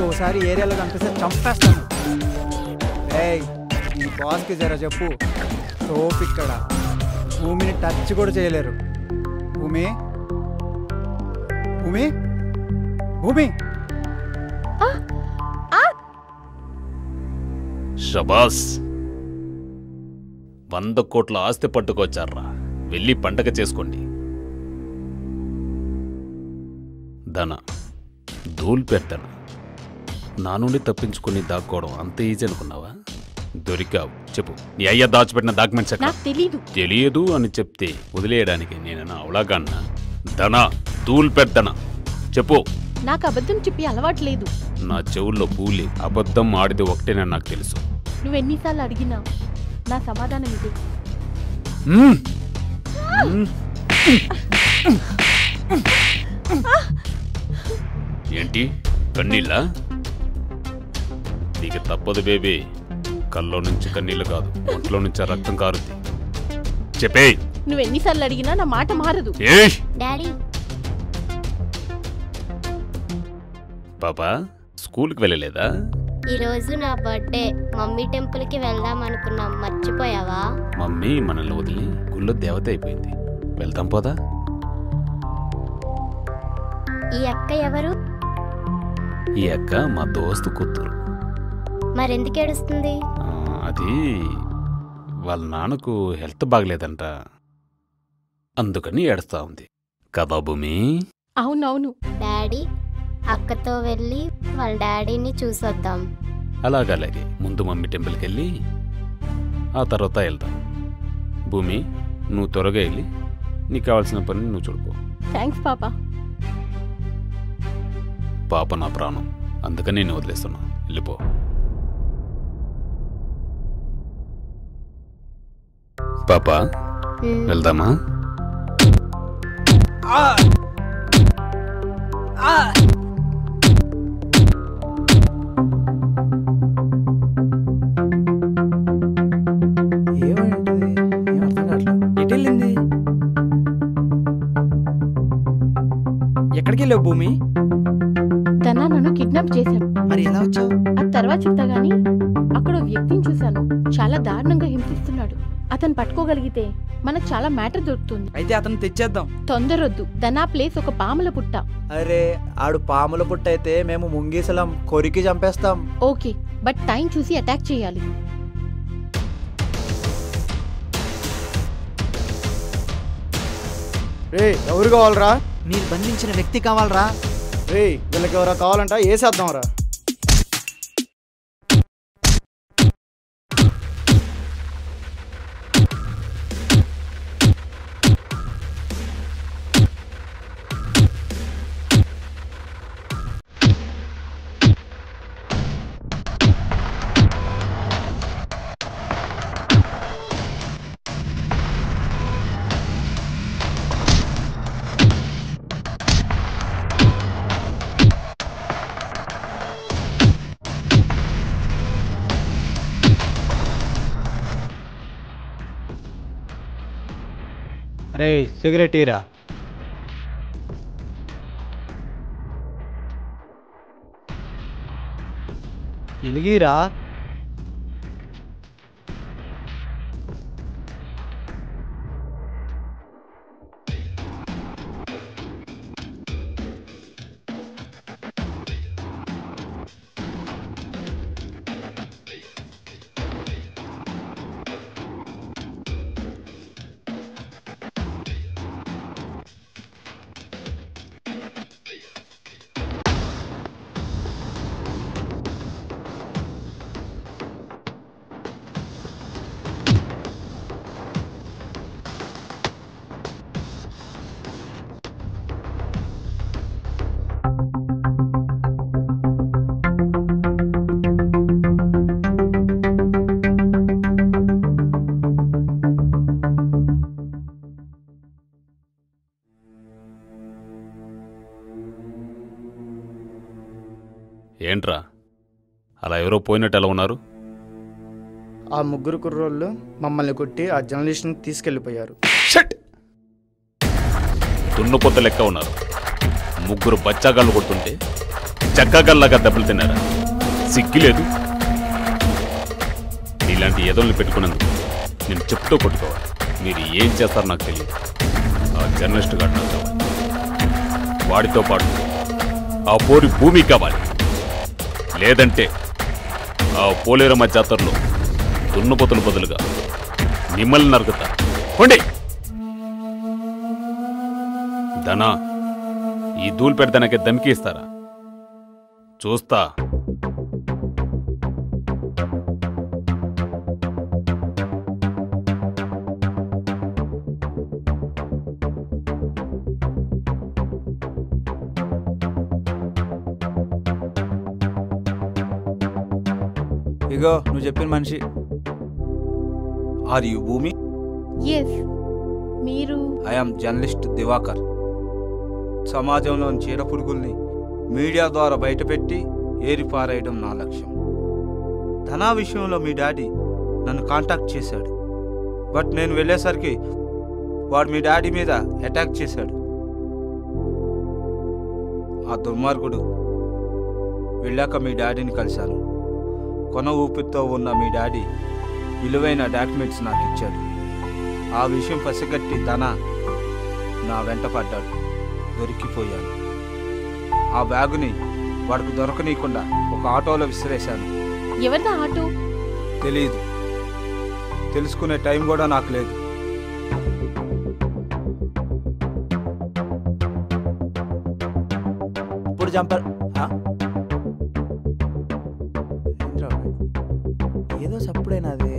ఇంకోసారి ఏరియాలో కనిపిస్తే చంపేస్తాను ఏయ్ ఈ బాస్కి జర చెప్పు తోపు ఇక్కడ భూమిని టచ్ కూడా చేయలేరు భూమి భూమి భూమి షబాస్ వంద కోట్ల ఆస్తి పట్టుకొచ్చారా వెళ్ళి పండగ చేసుకోండి ధన ధూల్ పెడతాను నా నుండి తప్పించుకుని దాక్కోవడం అంత ఈజీ అనుకున్నావా దొరికావు చెప్పు నీ అయ్య దాచిపెట్టిన డాక్యుమెంట్స్ ఎక్కడ నాకు తెలీదు తెలియదు అని చెప్తే వదిలేయడానికి నేను అవలాగన్నా ధన ధూల్ పెడతానా చెప్పు నాకు అబద్ధం చెప్పి అలవాటు లేదు నా చెవుల్లో పూలి అబద్ధం ఆడిది ఒకటేనని నాకు తెలుసు నువ్వు ఎన్నిసార్లు అడిగినా నా సమాధానం ఇదే మ్మ్. మ్మ్. ఏంటి కన్నీళ్ళ నీకు తప్పదు బేబీ కల్లో నుంచి కన్నీళ్ళు కాదు ఒంట్లో నుంచి ఆ రక్తం కారుద్ది చెప్పే నువ్వు ఎన్నిసార్లు అడిగినా నా మాట మారదు ఏయ్ డాడీ పాపా స్కూల్కి వెళ్ళలేదా ఈరోజు నా బర్త్డే మమ్మీ టెంపుల్కి వెళ్దాం అనుకున్నాం మర్చిపోయావా మమ్మీ మనల్ని వదిలి గుళ్ళో దేవత అయిపోయింది వెళ్తాం పోదా ఈ అక్క ఎవరు ఈ అక్క మా దోస్తు కూతురు మరెందుకు ఏడుస్తుంది ఆ, అది వాళ్ళ నాన్నకు హెల్త్ బాగలేదంట అందుకని ఏడుస్తా ఉంది కదా భూమి అవునవును డాడీ అక్కతో వెళ్ళి వాళ్ళ డాడీని చూసొద్దాం అలాగలాగే ముందు మమ్మీ టెంపుల్కి వెళ్ళి ఆ తర్వాత వెళ్దాం భూమి నువ్వు త్వరగా వెళ్ళి నీకు కావాల్సిన పని నువ్వు చూడుకో థ్యాంక్స్ పాపా పాప నా ప్రాణం అందుకని నేను వదిలేస్తున్నా వెళ్ళిపో పాప వెళ్దామా ఎటు వెళ్ళింది ఎక్కడికి వెళ్ళావు భూమి తన నన్ను కిడ్నాప్ చేశాడు మరి ఎలా వచ్చావు అది తర్వాత చెప్తా గానీ అక్కడ ఓ వ్యక్తిని చూశాను చాలా దారుణంగా హింసిస్తున్నాడు అతను పట్టుకోగలిగితే మనకు చాలా మ్యాటర్ దొరుకుతుంది అయితే అతను తెచ్చేద్దాం తొందరొద్దు దనా ప్లేస్ ఒక పాముల పుట్ట అరే ఆడు పాముల పుట్ట అయితే మేము ముంగీసలం కొరికి చంపేస్తాం ఓకే బట్ టైం చూసి అటాక్ చేయాలి రే ఎవరు కావాలరా మీరు బంధించిన వ్యక్తి కావాలరా రే వీళ్ళకి ఎవరా కావాలంట వేసేద్దాంరా రే సిగరెట్ ఇరా ఎలిగిరా ఏంట్రా అలా ఎవరో పోయినట్టు ఎలా ఉన్నారు ఆ ముగ్గురు కుర్రోళ్ళు మమ్మల్ని కొట్టి ఆ జర్నలిస్ట్ని తీసుకెళ్ళిపోయారు దున్నపోత లెక్క ఉన్నారు ముగ్గురు బచ్చాగాళ్ళు కొడుతుంటే చక్కగల్లాగా దెబ్బలు తిన్నారా సిగ్గు లేదు ఇలాంటి ఎదల్ని పెట్టుకున్నందుకు నేను చెప్తూ కొట్టుకోవాలి మీరు ఏం చేస్తారో నాకు తెలియదు ఆ జర్నలిస్ట్ గారు నాకు కావాలి వాడితో పాటు ఆ పోరి భూమి కావాలి లేదంటే ఆ పోలేరమ్మ జాతరలో దున్నపోతుల బదులుగా మిమ్మల్ని నరుకుతా ఉండి ధనా ఈ ధూళి పెడతానకే దమ్కి ఇస్తారా చూస్తా ఇగో నువ్వు చెప్పిన మనిషి ఆర్ యు భూమి ఎస్ మీరు ఐఎమ్ జర్నలిస్ట్ దివాకర్ సమాజంలోని చీడ పురుగుల్ని మీడియా ద్వారా బయటపెట్టి ఏరిపారేయడం నా లక్ష్యం ధనా విషయంలో మీ డాడీ నన్ను కాంటాక్ట్ చేశాడు బట్ నేను వెళ్ళేసరికి వాడు మీ డాడీ మీద అటాక్ చేశాడు ఆ దుర్మార్గుడు వెళ్ళాక మీ డాడీని కలిశాను కొన ఊపిరితో ఉన్న మీ డాడీ విలువైన డాక్యుమెంట్స్ నాకు ఇచ్చాడు ఆ విషయం పసిగట్టి ధన నా వెంట పడ్డాడు దొరికిపోయాను ఆ బ్యాగుని వాడికి దొరకనీయకుండా ఒక ఆటోలో విసిరేశాను ఎవరిదా ఆటో తెలియదు తెలుసుకునే టైం కూడా నాకు లేదు ఇప్పుడు చంపారు ఆ? ఏంట్రా బాయ్? ఏదో సప్పుడేనా అది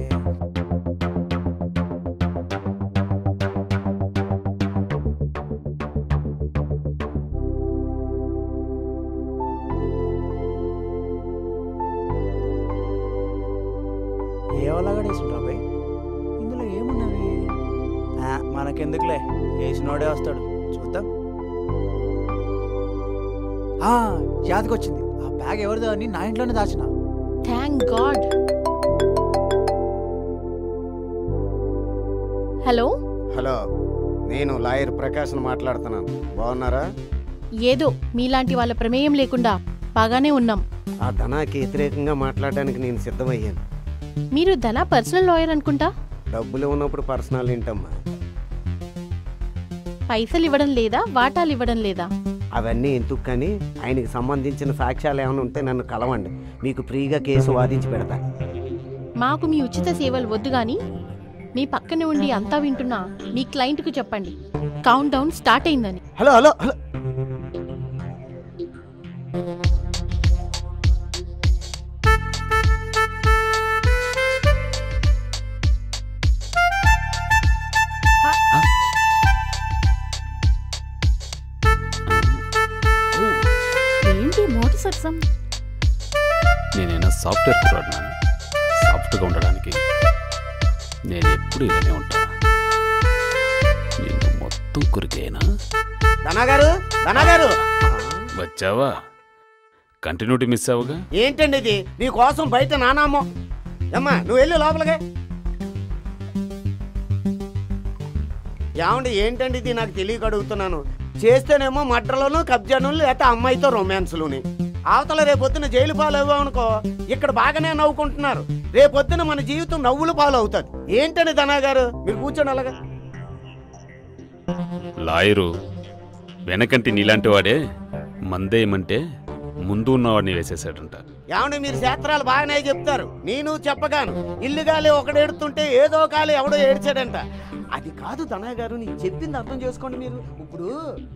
ఏవలాగా వేసుకుంటా బాయ్ ఇందులో ఏమున్నది ఆ, మనకెందుకులే వేసినోడే వస్తాడు చూద్దాం ఆ, యాదకొచ్చింది ఆ బ్యాగ్ ఎవరిదో అని నా ఇంట్లోనే దాచిన థ్యాంక్ గాడ్ హలో హలో నేను లాయర్ ప్రకాష్ను మాట్లాడుతున్నాను బాగున్నారా ఏదో మీలాంటి వాళ్ళ ప్రమేయం లేకుండా బాగానే ఉన్నాం ఆ ధనాకి వ్యతిరేకంగా మాట్లాడడానికి నేను సిద్ధమయ్యాను మీరు ధన పర్సనల్ లాయర్ అనుకుంటా డబ్బులు ఉన్నప్పుడు పర్సనల్ ఏంటమ్మా పైసలు ఇవ్వడం లేదా వాటాలు ఇవ్వడం లేదా అవన్నీ ఎందుకు కానీ ఆయనకి సంబంధించిన సాక్ష్యాలు ఏమైనా ఉంటే నన్ను కలవండి మీకు ఫ్రీగా కేసు వాదించి పెడతా మాకు మీ ఉచిత సేవలు వద్దు గాని మీ పక్కనే ఉండి అంతా వింటున్నా మీ క్లయింట్కు చెప్పండి కౌంట్ డౌన్ స్టార్ట్ అయిందని హలో హలో హలో ఏంటి మోటార్ సరసం నేనైనా సాఫ్ట్వేర్ కుర్రాడినా సాఫ్ట్గా ఉండడానికి నేను ఎప్పుడు ఇలానే ఉంటా నిన్ను మొత్తం కొరికేనా ధనాగారు ధనాగారు వచ్చావా కంటిన్యూటీ మిస్ అవ్వగా ఏంటండి ఇది నీ కోసం బయట నానామో అమ్మా నువ్వు వెళ్ళి లోపలికి ఏమండి ఏంటండి ఇది నాకు తెలియక అడుగుతున్నాను చేస్తేనేమో మడ్రలోను కబ్జాను లేకపోతే అమ్మాయితో రొమాన్స్లోని అవతల రేపొద్దున జైలు పాలు అవ్వనుకో ఇక్కడ బాగానే నవ్వుకుంటున్నారు రేపొద్దున మన జీవితం నవ్వులు పాలు అవుతుంది ఏంటండి ధనా గారు మీరు కూర్చోండి అలాగా లాయరు వెనకంటి నీలాంటి వాడే మందేయమంటే ముందు ఉన్నవాడిని వేసేసాడంట ఏమండి మీరు శాస్త్రాలు బాగానే చెప్తారు నేను చెప్పగాను ఇల్లు గాలి ఒకడేడుతుంటే ఏదో కాలి ఎవడో ఏడ్చాడంట అది కాదు ధనయ్య గారు నేను చెప్పింది అర్థం చేసుకోండి మీరు ఇప్పుడు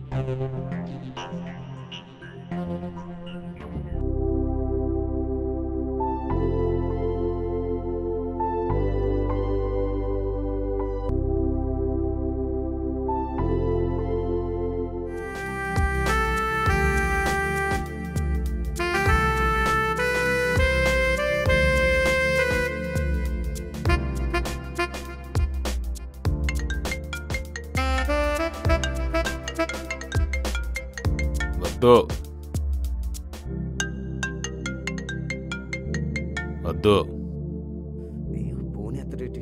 వద్దు వద్దు ఫోన్ ఎత్తడేటినా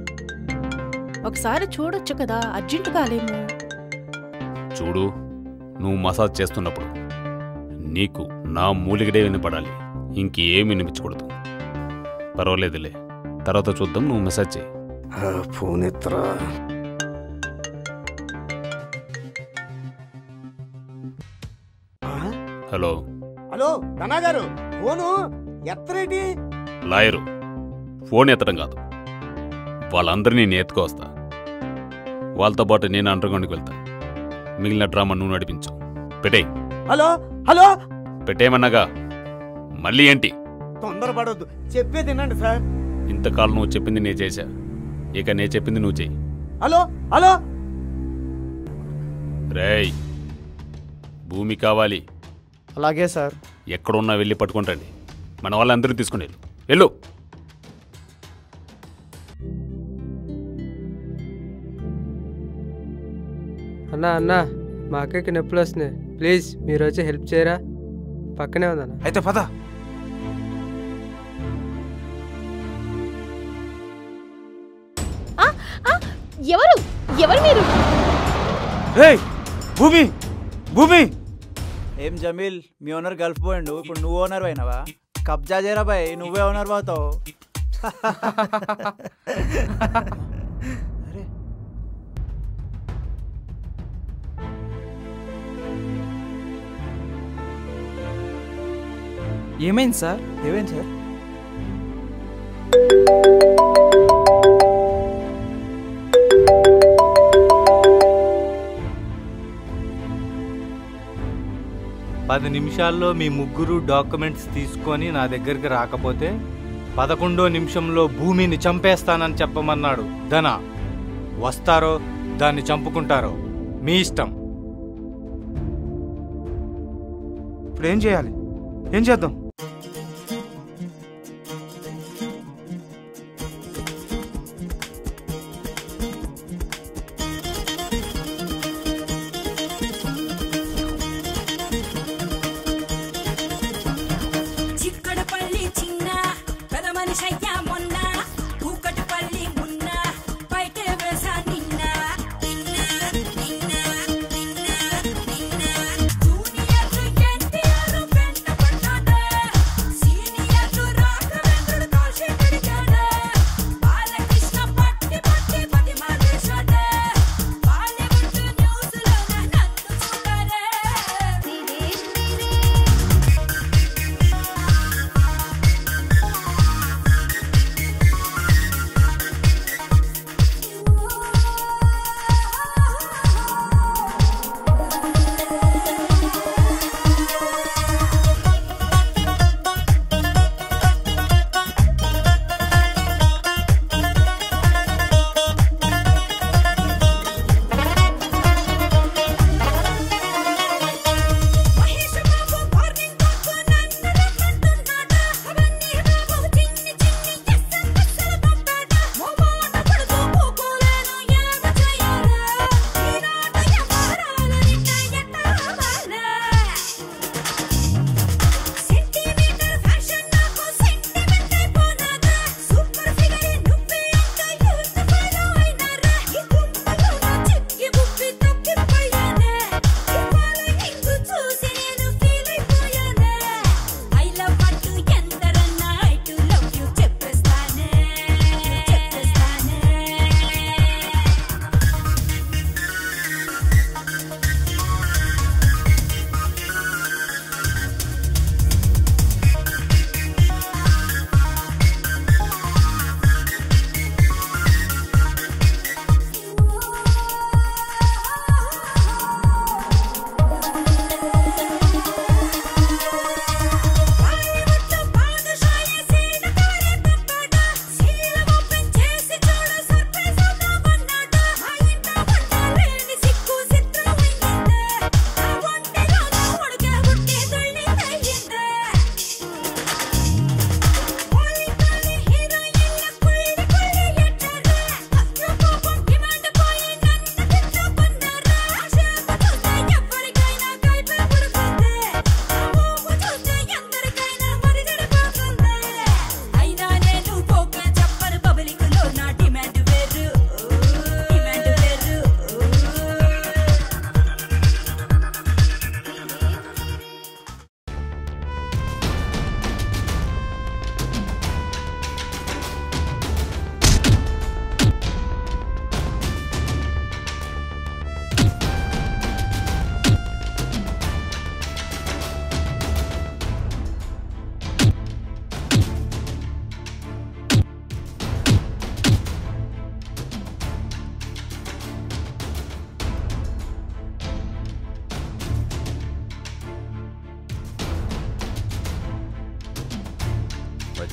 ఒకసారి చూడొచ్చు కదా అర్జెంట్ కాలేము చూడు నువ్వు మసాజ్ చేస్తున్నప్పుడు నీకు నా మూలిగడే వినపడాలి ఇంకేమి వినిపించకూడదు పర్వాలేదులే తర్వాత చూద్దాం నువ్వు మెసేజ్ చేయి ఫోన్ ఎత్తరా హలో హలో ధనా గారు ఫోను ఎత్తరేటి లాయరు ఫోన్ ఎత్తడం కాదు వాళ్ళందరినీ నేను ఎత్తుకొస్తా వాళ్ళతో పాటు నేను అండర్గ్రౌండ్కి వెళ్తా మిగిలిన డ్రామా నువ్వు నడిపించు పెట్టేయ్ హలో హలో పెట్టేయమన్నాగా మళ్ళీ ఏంటి తొందరపడొద్దు చెప్పేది వినండి సార్ ఇంతకాలం నువ్వు చెప్పింది నేను చేశా ఇక నేను చెప్పింది నువ్వు చెయ్యి హలో హలో రేయ్ భూమి కావాలి అలాగే సార్ ఎక్కడున్నా వెళ్ళి పట్టుకుంటండి మన వాళ్ళందరూ తీసుకుని వెళ్ళు వెళ్ళు అన్నా అన్నా మా అక్కకి నొప్పులు వస్తున్నాయి ప్లీజ్ మీరు వచ్చి హెల్ప్ చేయరా పక్కనే ఉందన్న అయితే పద ఆ, ఆ, ఎవరు ఎవరు మీరు రేయ్ భూమి భూమి ఏం జమీల్ మీ ఓనర్ గల్ఫ్ పోయిండు ఇప్పుడు నువ్వు ఓనర్ అయినవా కబ్జా చేయరా బాయ్ నువ్వే ఓనర్ పోతావు ఏమైంది సార్ ఏమైంది సార్ పది నిమిషాల్లో మీ ముగ్గురు డాక్యుమెంట్స్ తీసుకొని నా దగ్గరికి రాకపోతే పదకొండో నిమిషంలో భూమిని చంపేస్తానని చెప్పమన్నాడు ధన వస్తారో దాన్ని చంపుకుంటారో మీ ఇష్టం ఇప్పుడు ఏం చేయాలి ఏం చేద్దాం చిక్కడపల్లి చిన్న పెద మనిషి అయ్యా మొన్న కూకటిపల్లి మున్న బయటే వేసా నిన్న నిన్న నిన్న నిన్న నిన్న జూనియర్ ఎన్టీఆర్ వెంట పడ్డాడే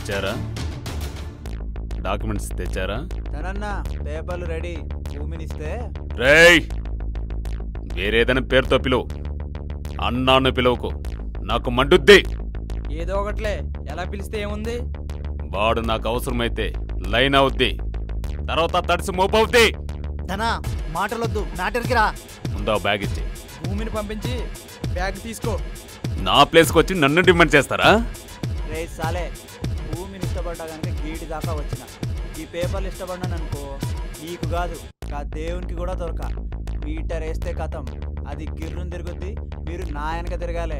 వచ్చారా డాక్యుమెంట్స్ తెచ్చారా తనన్నా పేపర్లు రెడీ భూమినిస్తే రేయ్ వేరేదైనా పేరుతో పిలువు అన్నాను పిలువకు నాకు మండుద్ది ఏదో ఒకట్లే ఎలా పిలిస్తే ఏముంది వాడు నాకు అవసరమైతే లైన్ అవుద్ది తర్వాత తడిసి మోపవుద్ది ధనా మాటలొద్దు మ్యాటర్కి రా ముందా బ్యాగ్ ఇచ్చి భూమిని పంపించి బ్యాగ్ తీసుకో నా ప్లేస్కి వచ్చి నన్ను డిమాండ్ చేస్తారా రే సాలే భూమిని ఇష్టపడ్డా కనుక గీటి దాకా వచ్చిన ఈ పేపర్లు ఇష్టపడ్డాను అనుకో నీకు కాదు కా దేవునికి కూడా దొరక మీటర్ వేస్తే కథం అది గిర్రుని తిరుగుద్ది మీరు నా వెనక తిరగాలే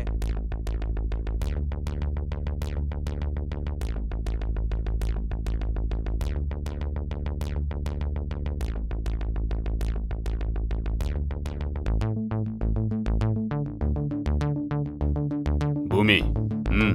భూమి మ్మ్.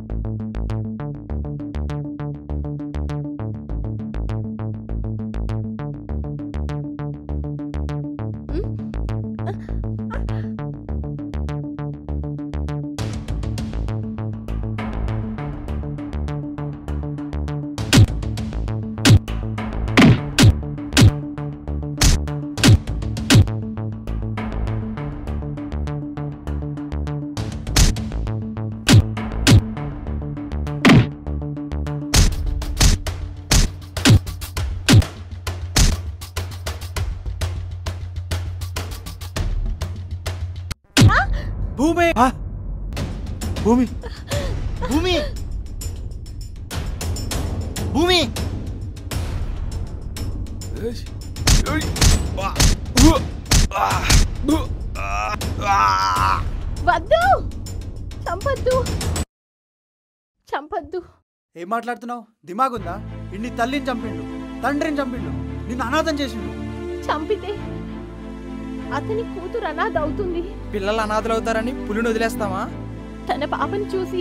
భూమి భూమి భూమి భూమి వద్దు చంపద్దు చంపద్దు ఏం మాట్లాడుతున్నావు దిమాగుందా ఇన్ని తల్లిని చంపిండు తండ్రిని చంపిండు నిన్ను అనాథం చేసిండు చంపితే అతని కూతురు అనాథ అవుతుంది పిల్లలు అనాథలు అవుతారని పులిని వదిలేస్తావా తన పాపని చూసి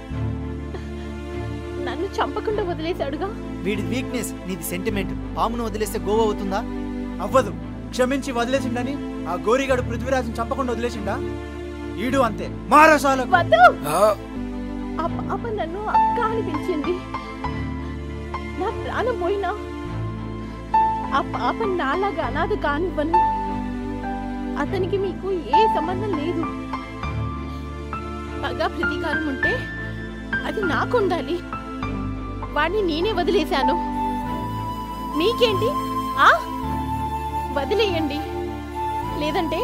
నన్ను చంపకుండా వదిలేశాడుగా వీడి వీక్నెస్ నీది సెంటిమెంట్ పామును వదిలేస్తే గోవ అవుతుందా అవ్వదు క్షమించి వదిలేసిండని ఆ గోరిగాడు పృథ్వీరాజుని చంపకుండా వదిలేసిండా ఈడు అంతే మారసాల వద్దు ఆ పాప నన్ను అక్క అని పిలిచింది నా ప్రాణం పోయినా ఆ పాప నాలాగా అనాథ కానివ్వను అతనికి మీకు ఏ సంబంధం లేదు పగా ప్రతీకారం ఉంటే అది నాకు ఉండాలి వాడిని నేనే వదిలేశాను మీకేంటి ఆ వదిలేయండి లేదంటే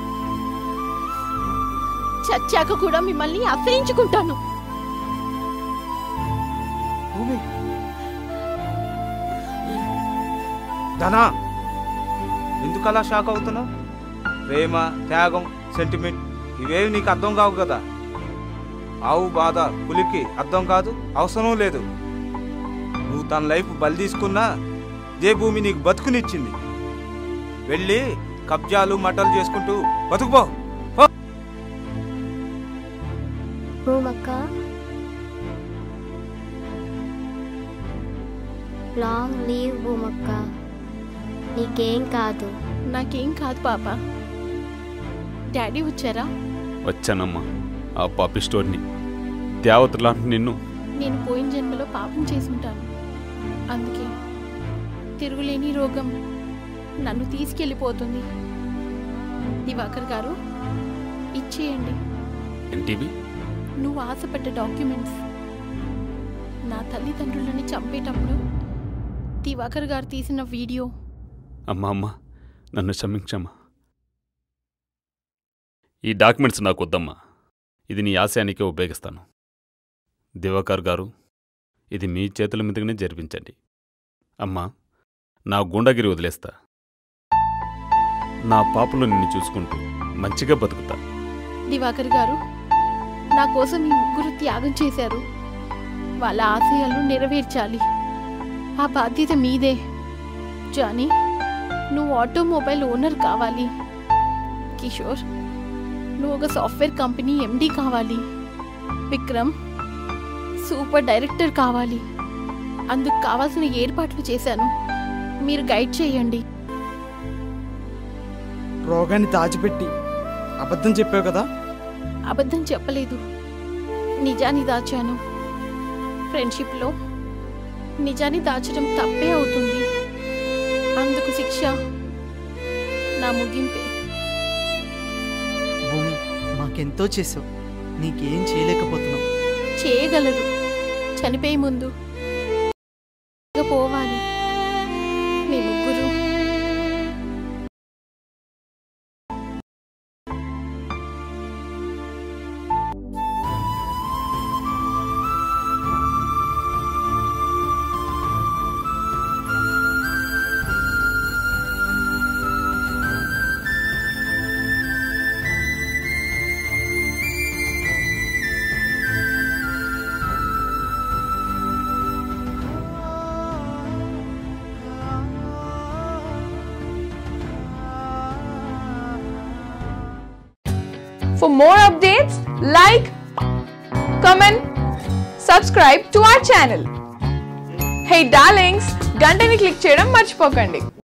చచ్చాక కూడా మిమ్మల్ని అసహించుకుంటాను భూమి ధనా ఎందుకు అలా షాక్ అవుతున్నావు ప్రేమ త్యాగం సెంటిమెంట్ ఇవేవి నీకు అర్థం కావు కదా ఆవు బాధ పులికి అర్థం కాదు అవసరం లేదు నువ్వు తన లైఫ్ బలి తీసుకున్నా ఇదే భూమి నీకు బతుకునిచ్చింది వెళ్ళి కబ్జాలు మటలు చేసుకుంటూ బతుకుపో పో. భూమక్క లాంగ్ లీవ్ భూమక్క నీకేం కాదు నాకేం కాదు పాప డాడీ వచ్చారా వచ్చానమ్మా ఆ పాపి స్టోర్ని దేవతలా నిన్ను నేను పోయిన జన్మలో పాపం చేసుంటాను అందుకే తిరుగులేని రోగం నన్ను తీసుకెళ్ళిపోతుంది దివాకర్ గారు ఇచ్చేయండి ఏంటివి నువ్వు ఆశపడ్డ డాక్యుమెంట్స్ నా తల్లిదండ్రులని చంపేటప్పుడు దివాకర్ గారు తీసిన వీడియో అమ్మా అమ్మా నన్ను క్షమించమ్మా ఈ డాక్యుమెంట్స్ నాకు వద్దమ్మా ఇది నీ ఆశయానికే ఉపయోగిస్తాను దివాకర్ గారు ఇది మీ చేతుల మీదుగానే జరిపించండి అమ్మా నా గుండగిరి వదిలేస్తా నా పాపలో నిన్ను చూసుకుంటూ మంచిగా బతుకుతా దివాకర్ గారు నా కోసం ఈ ముగ్గురు త్యాగం చేశారు వాళ్ళ ఆశయాలను నెరవేర్చాలి ఆ బాధ్యత మీదే జానీ నువ్వు ఆటోమొబైల్ ఓనర్ కావాలి కిషోర్ నువ్వు ఒక సాఫ్ట్వేర్ కంపెనీ ఎండి కావాలి విక్రమ్ సూపర్ డైరెక్టర్ కావాలి అందుకు కావాల్సిన ఏర్పాట్లు చేశాను మీరు గైడ్ చేయండి రోగాన్ని దాచిపెట్టి అబద్ధం చెప్పావు కదా అబద్ధం చెప్పలేదు నిజాన్ని దాచాను ఫ్రెండ్షిప్లో నిజాన్ని దాచడం తప్పే అవుతుంది అందుకు శిక్ష నా ముగింపే భూమి మాకెంతో చేసావు నీకేం చేయలేకపోతున్నావు చేయగలరు చనిపోయే ముందు పోవాలి మీ ముగ్గురు For more updates, like, comment, subscribe to our channel. Hey darlings, గంటని click చేయడం మర్చిపోకండి